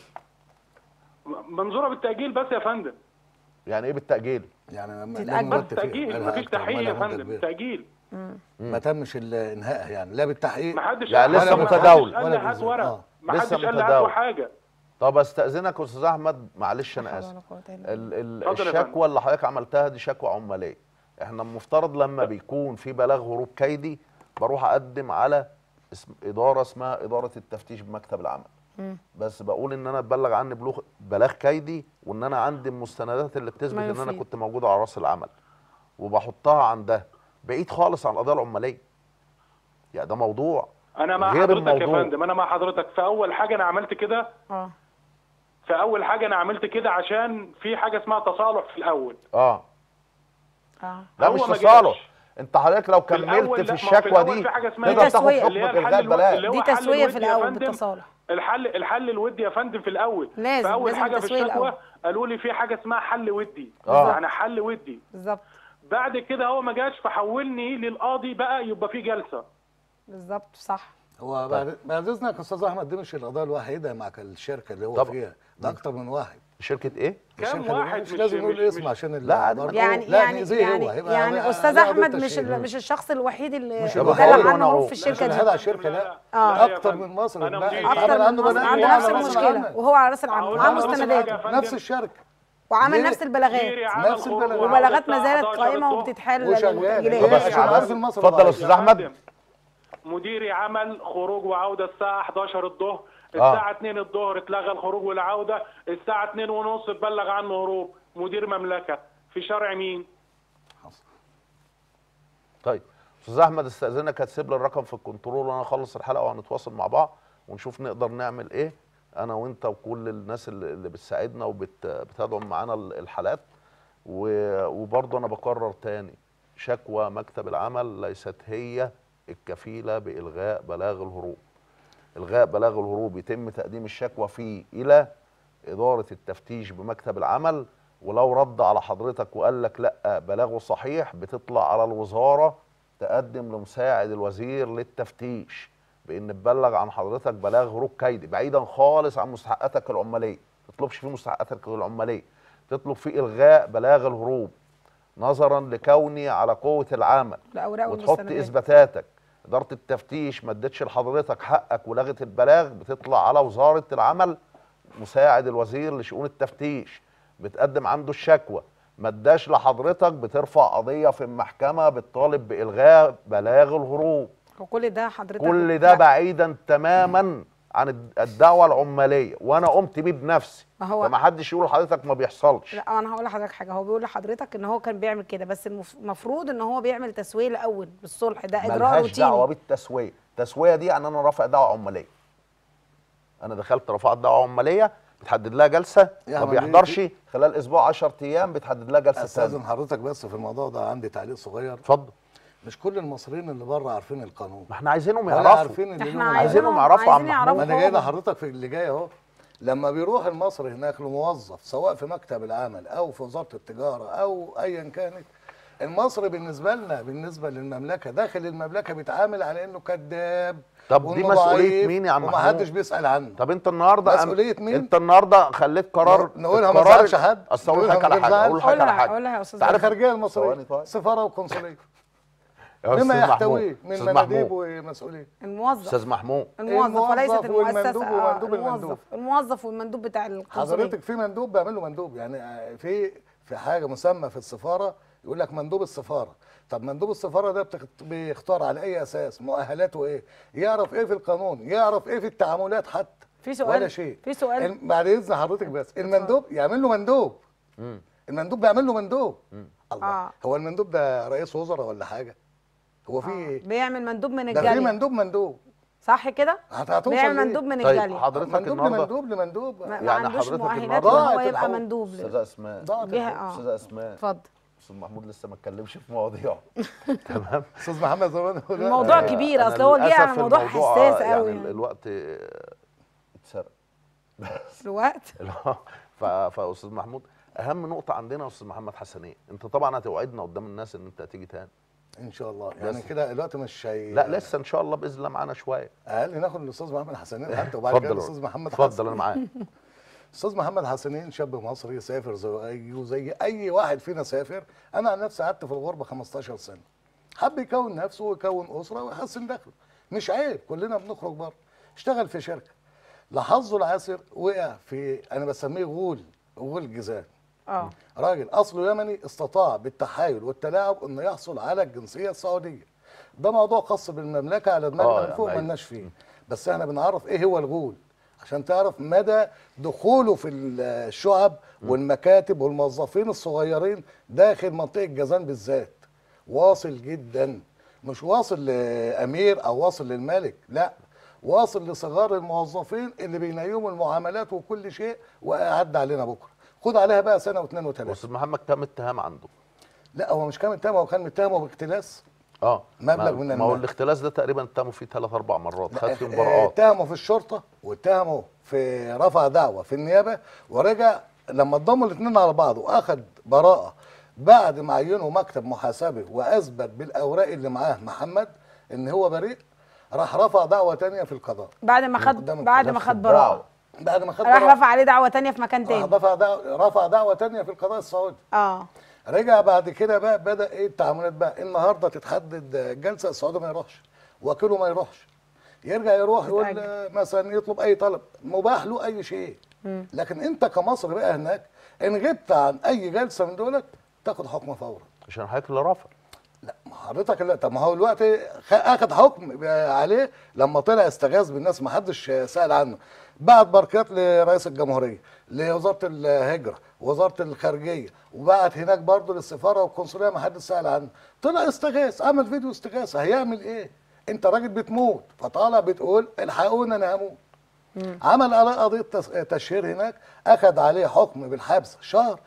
منظوره بالتأجيل بس يا فندم يعني ايه بالتاجيل يعني لما تتأجل. لما بس قلت فيه تأجيل بقالها مفيش أكتر تحقيق منها يا مدة فندم كبيرة. تأجيل ما تمش ال- انهائها يعني لا بالتحقيق ما حدش يعني قال- لسه ما حدش متداول. قال ولا لي هات بالزبط. ورق آه. ما لسه حدش قال لي متداول. هاتوا حاجه طب استاذنك يا استاذ احمد معلش انا اسف ال ال اتفضل يا فندم. الشكوى اللي حضرتك عملتها دي شكوى عماليه احنا المفترض لما بيكون في بلاغ هروب كيدي بروح اقدم على اسم اداره اسمها اداره التفتيش بمكتب العمل بس بقول ان انا اتبلغ عني بلوغ بلاغ كيدي وان انا عندي المستندات اللي بتثبت ما ان انا يفيد. كنت موجود على راس العمل وبحطها عندها بعيد خالص عن القضيه العماليه يعني ده موضوع انا مع غير حضرتك يا الموضوع. فندم انا مع حضرتك في اول حاجه انا عملت كده اه في اول حاجه انا عملت كده عشان في حاجه اسمها تصالح في الاول اه اه لا هو مش ما تصالح جاش. انت حضرتك لو في الأول كملت لا، في ما هو في الشكوى الأول دي في حاجة اسمها تقدر دي تاخد تسوية. اللي هي حكم الحل الغاء الو- البلاغ اللي هو دي حل تسوية في الودي يا الأول فندم. بالتصالح. الحل الحل الودي يا فندم في الاول لازم- في اول لازم حاجه في تسوية الشكوى الأول. قالوا لي في حاجه اسمها حل ودي آه. يعني حل ودي بالظبط بعد كده هو ما جاش فحولني للقاضي بقى يبقى في جلسه بالظبط صح هو بعد بعد اذنك يا استاذ احمد دي مش القضيه الوحيده مع الشركه اللي هو طب- فيها ده اكتر من واحد شركه ايه؟ كام الشركة اللي- واحد مش مش- لازم نقول مش- اسم مش- عشان ال- لا، عادي. برضه- يعني لا يعني نأذيه يعني هو هيبقى يعني عليه- استاذ عليه قضية احمد مش تشهير. ال- مش الشخص الوحيد اللي مش بلغ الوحيد عنه وأنا هروب أهو. في مش الشركه الهدى دي على الشركه لا آه. لا يا اكتر فندم. من مصر أنا لا، مدير- اكتر اتعمل من عنده مصر بلاغ عنده وعلى نفس رأس المشكله العمل. وهو على راس العمل أقول ومعاه لحضرتك مستنداته حاجة. فندم. نفس الشركه وعمل ليه؟ نفس البلاغات مديري عمل نفس خروج البلاغات. وعودة وبلاغات ما الساعة زالت 11 قائمه الظهر. وبتتحل وشغال. للمتأجلات. ليه؟ بس عشان عمل- عارف المصري اتفضل يا ضعيف. استاذ احمد فندم، مديري عمل خروج وعودة الساعة 11 الظهر آه. الساعة 2 الظهر اتلغى الخروج والعودة الساعة 2 ونص اتبلغ عنه هروب مدير مملكة في شرع مين؟ طيب استاذ احمد استاذنك هتسيب لي الرقم في الكنترول وانا اخلص الحلقه وهنتواصل مع بعض ونشوف نقدر نعمل ايه انا وانت وكل الناس اللي اللي بتساعدنا وبتدعم معانا ال- الحالات و- وبرضه انا بكرر تاني شكوى مكتب العمل ليست هي الكفيله بالغاء بلاغ الهروب الغاء بلاغ الهروب يتم تقديم الشكوى فيه الى اداره التفتيش بمكتب العمل ولو رد على حضرتك وقال لك لا بلاغه صحيح بتطلع على الوزاره تقدم لمساعد الوزير للتفتيش بان تبلغ عن حضرتك بلاغ هروب كيدي بعيدا خالص عن مستحقاتك العماليه ما تطلبش فيه مستحقاتك العماليه تطلب فيه الغاء بلاغ الهروب نظرا لكوني على قوه العمل الاوراق وتحط والمستندات اثباتاتك اداره التفتيش ما ادتش لحضرتك حقك ولغت البلاغ بتطلع على وزاره العمل مساعد الوزير لشؤون التفتيش بتقدم عنده الشكوى ما اداش لحضرتك بترفع قضيه في المحكمه بتطالب بالغاء بلاغ الهروب وكل ده حضرتك كل ده لا، بعيدا تماما عن الد- الدعوه العماليه وانا قمت بيه بنفسي ما هو- فما حدش يقول لحضرتك ما بيحصلش لا انا هقول لحضرتك حاجه هو بيقول لحضرتك ان هو كان بيعمل كده بس المف- المفروض ان هو بيعمل تسويه الاول بالصلح ده اجراء ملهاش دعوه روتيني بالتسويه التسويه دي يعني انا رافع دعوه عماليه انا دخلت رفعت دعوه عماليه بتحدد لها جلسه يا ما عملية بيحضرش دي- خلال اسبوع 10 ايام بتحدد لها جلسه استاذن ثانيه حضرتك بس في الموضوع ده عندي تعليق صغير اتفضل مش كل المصريين اللي بره عارفين القانون ما احنا عايزينهم ولا يعرفوا عارفين اللي احنا لهم عايزينهم عايزينهم يعرفوا عن عايزين محمود. ما يعرفوا انا جاي هو. لحضرتك في اللي جاي اهو لما بيروح المصري هناك لموظف سواء في مكتب العمل او في وزاره التجاره او ايا كانت المصري بالنسبه لنا بالنسبه للمملكه داخل المملكه بيتعامل على انه كذاب طب دي وإنه مسؤوليه ضعيف مين يا عم محمود ومحدش بيسال عنه طب انت النهارده مسؤولية مين؟ انت النهارده خليت قرار نقولها ما القرار- تزعلش حد اصل اقول نقولها لك على من غير حاجه زعل. اقول لك على قولها حاجه قولها يا استاذ تعرف عارف الخارجيه ثواني المصريه طيب. سفاره وقنصليه يا بما أستاذ يحتويه محمود، من أستاذ مناديب محمود، ومسؤولين الموظف استاذ محمود الموظف وليست الموظف المؤسسه والمندوب آه، ومندوب المندوب. الموظف الموظف والمندوب بتاع القنصليه حضرتك في مندوب بيعمل له مندوب يعني آه، في في حاجه مسمى في السفاره يقول لك مندوب السفاره طب مندوب السفاره ده بتخت- بيختار على اي اساس مؤهلاته ايه يعرف ايه في القانون يعرف ايه في التعاملات حتى في سؤال ولا شيء في سؤال الم- بعد اذن حضرتك بس المندوب يعمل له مندوب مم. المندوب بيعمل له مندوب الله آه. هو المندوب ده رئيس وزراء ولا حاجه هو في آه. ايه بيعمل مندوب من ده في الجاليه مندوب مندوب صح كده هت- هتوصل بيعمل ليه؟ مندوب من طيب الجاليه حضرتك مندوب النهارده لمندوب لمندوب ما, ما يعني عندوش حضرتك مؤهلات النهارده ان هو ضاعت يبقى الحقوق. مندوب استاذه اسماء ضاعت جهه الحقوق. اه استاذه اسماء اتفضل استاذ محمود لسه ما اتكلمش في مواضيعه تمام استاذ محمد زمان الموضوع آه، كبير أنا اصل هو جه للأسف على موضوع الموضوع، حساس يعني قوي ال- يعني. الوقت آه، اتسرق الوقت ف- فاستاذ محمود اهم نقطه عندنا يا استاذ محمد حسنين انت طبعا هتوعدنا قدام الناس ان انت هتيجي تاني ان شاء الله يعني بس. كده الوقت مش هي لا لسه ان شاء الله باذن الله معانا شويه اقل ناخد الاستاذ محمد حسنين حتى وبعد كده اتفضل الاستاذ محمد اتفضل انا معاك استاذ محمد حسنين شاب مصري سافر زيه زي اي واحد فينا سافر انا عن نفسي قعدت في الغربه 15 سنه حب يكون نفسه ويكون اسره ويحسن دخله مش عيب كلنا بنخرج بره اشتغل في شركه لحظه العسر وقع في انا بسميه غول غول جزام اه راجل اصله يمني استطاع بالتحايل والتلاعب انه يحصل على الجنسيه السعوديه ده موضوع خاص بالمملكه على آه دماغنا يا من فوق معين. مالناش فيه بس احنا بنعرف ايه هو الغول عشان تعرف مدى دخوله في الشعب والمكاتب والموظفين الصغيرين داخل منطقه جازان بالذات واصل جدا مش واصل لامير او واصل للملك لا واصل لصغار الموظفين اللي بينيموا المعاملات وكل شيء وعدى علينا بكره خد عليها بقى سنه واثنين وثلاثه استاذ محمد كم اتهام عنده لا هو مش كان متهم هو كان متهمه باختلاس اه مبلغ ما- من ما هو المال. الاختلاس ده تقريبا اتهموا فيه ثلاث اربع مرات خد فيهم اه، براءات اتهمه في الشرطه واتهمه في رفع دعوه في النيابه ورجع لما اتضموا الاثنين على بعض واخد براءه بعد ما عينه مكتب محاسبه واثبت بالاوراق اللي معاه محمد ان هو بريء راح رفع دعوه تانية في القضاء بعد ما خد قدام بعد ما نفس خد الدعوة. براءه بعد ما خد راح براءة رفع عليه دعوه تانية في مكان راح تاني رفع دعوه رفع دعوه تانية في القضاء السعودي اه رجع بعد كده بقى بدا ايه التعاملات بقى النهارده تتحدد الجلسه السعودي ما يروحش وكيله ما يروحش يرجع يروح يقول تتأجل. آه، مثلا يطلب اي طلب مباح له اي شيء لكن انت كمصري بقى هناك ان غبت عن اي جلسه من دولت تاخد حكم فورا عشان حضرتك اللي رافع لا ما حضرتك لا طب ما هو الوقت خ- اخد حكم عليه لما طلع استغاث بالناس ما حدش سال عنه بعت بركات لرئيس الجمهوريه لوزاره الهجره وزاره الخارجيه وبعت هناك برضه للسفاره والقنصليه ما حدش سال عنه طلع استغاث عمل فيديو استغاثه هيعمل ايه انت راجل بتموت فطالع بتقول الحقوني انا هموت عمل عليه قضيه تس- تشهير هناك اخذ عليه حكم بالحبس شهر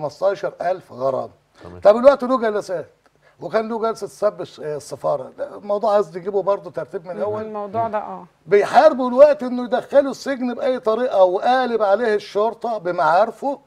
و15000 غرامه تمام. طب الوقت له جلسات وكان له جلسه سب الس- السفاره ده الموضوع عايز تجيبه برضه ترتيب من الاول الموضوع ده اه بيحاربوا الوقت انه يدخلوا السجن باي طريقه وقالب عليه الشرطه بمعارفه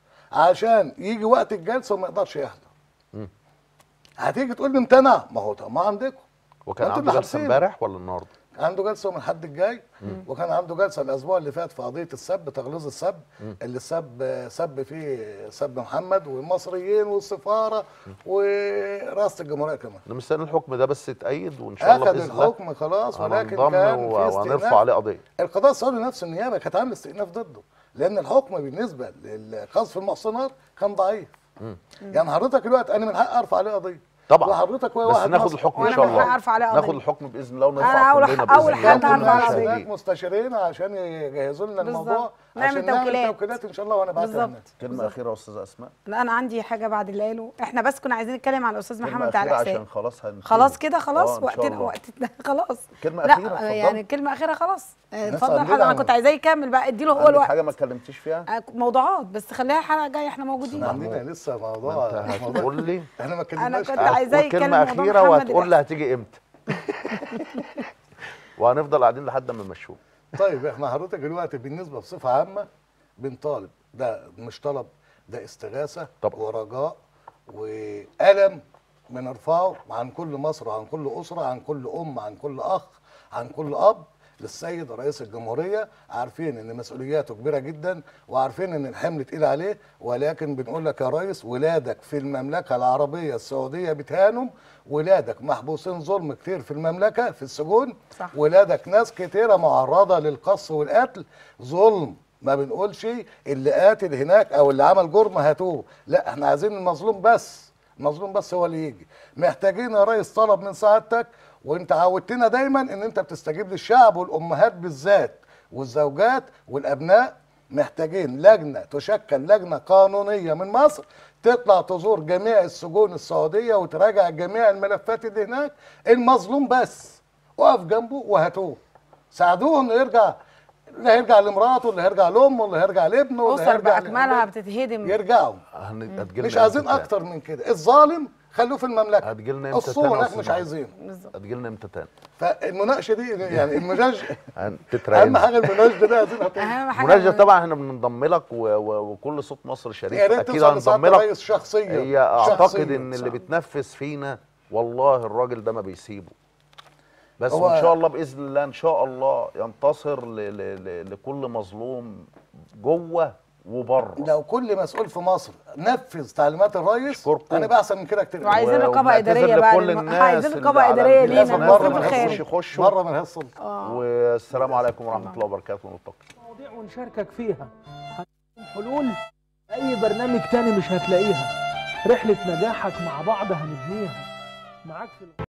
عشان يجي وقت الجلسه وما يقدرش يحضر هتيجي تقول لي امتنع ما هو طب ما عندكم وكان ما انتوا عنده اللي جلسه حابسينه. امبارح ولا النهارده؟ عنده جلسه يوم الاحد الجاي وكان عنده جلسه الاسبوع اللي فات في قضيه السب تغليظ السب اللي السب سب فيه سب محمد والمصريين والسفاره ورئاسه الجمهوريه كمان انا مستني الحكم ده بس يتأيد وان شاء الله اخذ باذن الله الحكم خلاص ولكن هننضم كان و- في وهنرفع استئناف عليه قضيه القضاء السعودي نفس النيابه كانت عامله استئناف ضده لان الحكم بالنسبه للقذف المحصنات كان ضعيف يعني حضرتك دلوقتي انا من حقي ارفع عليه قضيه طبعا وحضرتك هو بس واحد ناخد مصري. الحكم ان وأنا شاء من حقي الله أرفع عليه ناخد قضية. الحكم باذن الله أنا ونرفع أول- كلنا أول باذن حد الله هرفع كلنا قضية. شهيدين. مستشارين عشان يجهزوا لنا بالظبط. الموضوع نعمل عشان نعمل توكيلات. توكيلات ان شاء الله وانا بعتها بالظبط. لك كلمه اخيره يا استاذه اسماء لا انا عندي حاجه بعد اللي قاله احنا بس كنا عايزين نتكلم عن الاستاذ كلمة محمد بتاع أخيرة الاحسان عشان خلاص هننتهي. خلاص كده خلاص آه، إن شاء وقتنا الله. وقتنا خلاص كلمة لا أخيرة، اتفضل. يعني كلمه اخيره خلاص آه، الناس اتفضل عندنا حضرتك انا كنت عايزاه يكمل بقى اديله هو عندك الوقت حاجه ما اتكلمتيش فيها آه، موضوعات بس خليها الحلقه الجايه احنا موجودين عندنا لسه ما موضوع انت موضوع- هتقول لي احنا ما انا اتكلمناش كنت عايزاه هتقول يتكلم كلمه موضوع اخيره محمد وهتقول لي الأحسن. هتيجي امتى وهنفضل قاعدين لحد ما نمشوه طيب احنا حضرتك دلوقتي بالنسبه بصفه عامه بنطالب ده مش طلب ده استغاثه طبعا. ورجاء والم بنرفعه عن كل مصر وعن كل اسره عن كل ام عن كل اخ عن كل اب للسيد رئيس الجمهوريه عارفين ان مسؤولياته كبيره جدا وعارفين ان الحمل تقيل عليه ولكن بنقول لك يا ريس ولادك في المملكه العربيه السعوديه بتهانم ولادك محبوسين ظلم كتير في المملكه في السجون صح. ولادك ناس كتيره معرضه للقص والقتل ظلم ما بنقولش اللي قاتل هناك او اللي عمل جرم هاتوه لا احنا عايزين المظلوم بس المظلوم بس هو اللي يجي محتاجين يا ريس طلب من سعادتك وانت عودتنا دايما ان انت بتستجيب للشعب والامهات بالذات والزوجات والابناء محتاجين لجنه تشكل لجنه قانونيه من مصر تطلع تزور جميع السجون السعوديه وتراجع جميع الملفات اللي هناك المظلوم بس وقف جنبه وهاتوه ساعدوه انه يرجع اللي هيرجع لمراته اللي هيرجع لامه اللي هيرجع لابنه اللي اسر هيرجع باكملها لأولاده. بتتهدم يرجعوا هن- هتجيلنا مش عايزين امتى تاني؟ اكتر من كده الظالم خلوه في المملكه هتجيلنا امتى قصوه تاني يا هناك أستاذ مش محمد؟ عايزينه بالظبط هتجيلنا امتى تاني فالمناقشه دي يعني المناقشه اهم هتتراجع حاجه المناقشه دي عايزينها تاني اهم حاجه مناجة طبعا احنا بننضم لك و... و... وكل صوت مصر شريف يا ريت اكيد توصل لسعادة هنضم لك الرئيس شخصيا هي اعتقد شخصياً. ان اللي بتنفذ فينا والله الراجل ده ما بيسيبه بس هو- ان شاء الله باذن الله ان شاء الله ينتصر ل... ل... ل... لكل مظلوم جوه وبره لو كل مسؤول في مصر نفذ تعليمات الرئيس أشكركم. انا بقى احسن من كده كتير وعايزين و- رقابة وبنعتذر إدارية بقى لكل للم- الناس عايزين اللي رقابة على إدارية ال- لينا للأسف المسؤول بره في ما الخارج. يحصلش يخشوا بره ما يحصل والسلام عليكم ورحمه الله وبركاته ونلتقي مواضيع ونشاركك فيها هنقدم حلول اي برنامج تاني مش هتلاقيها رحله نجاحك مع بعض هنبنيها معاك في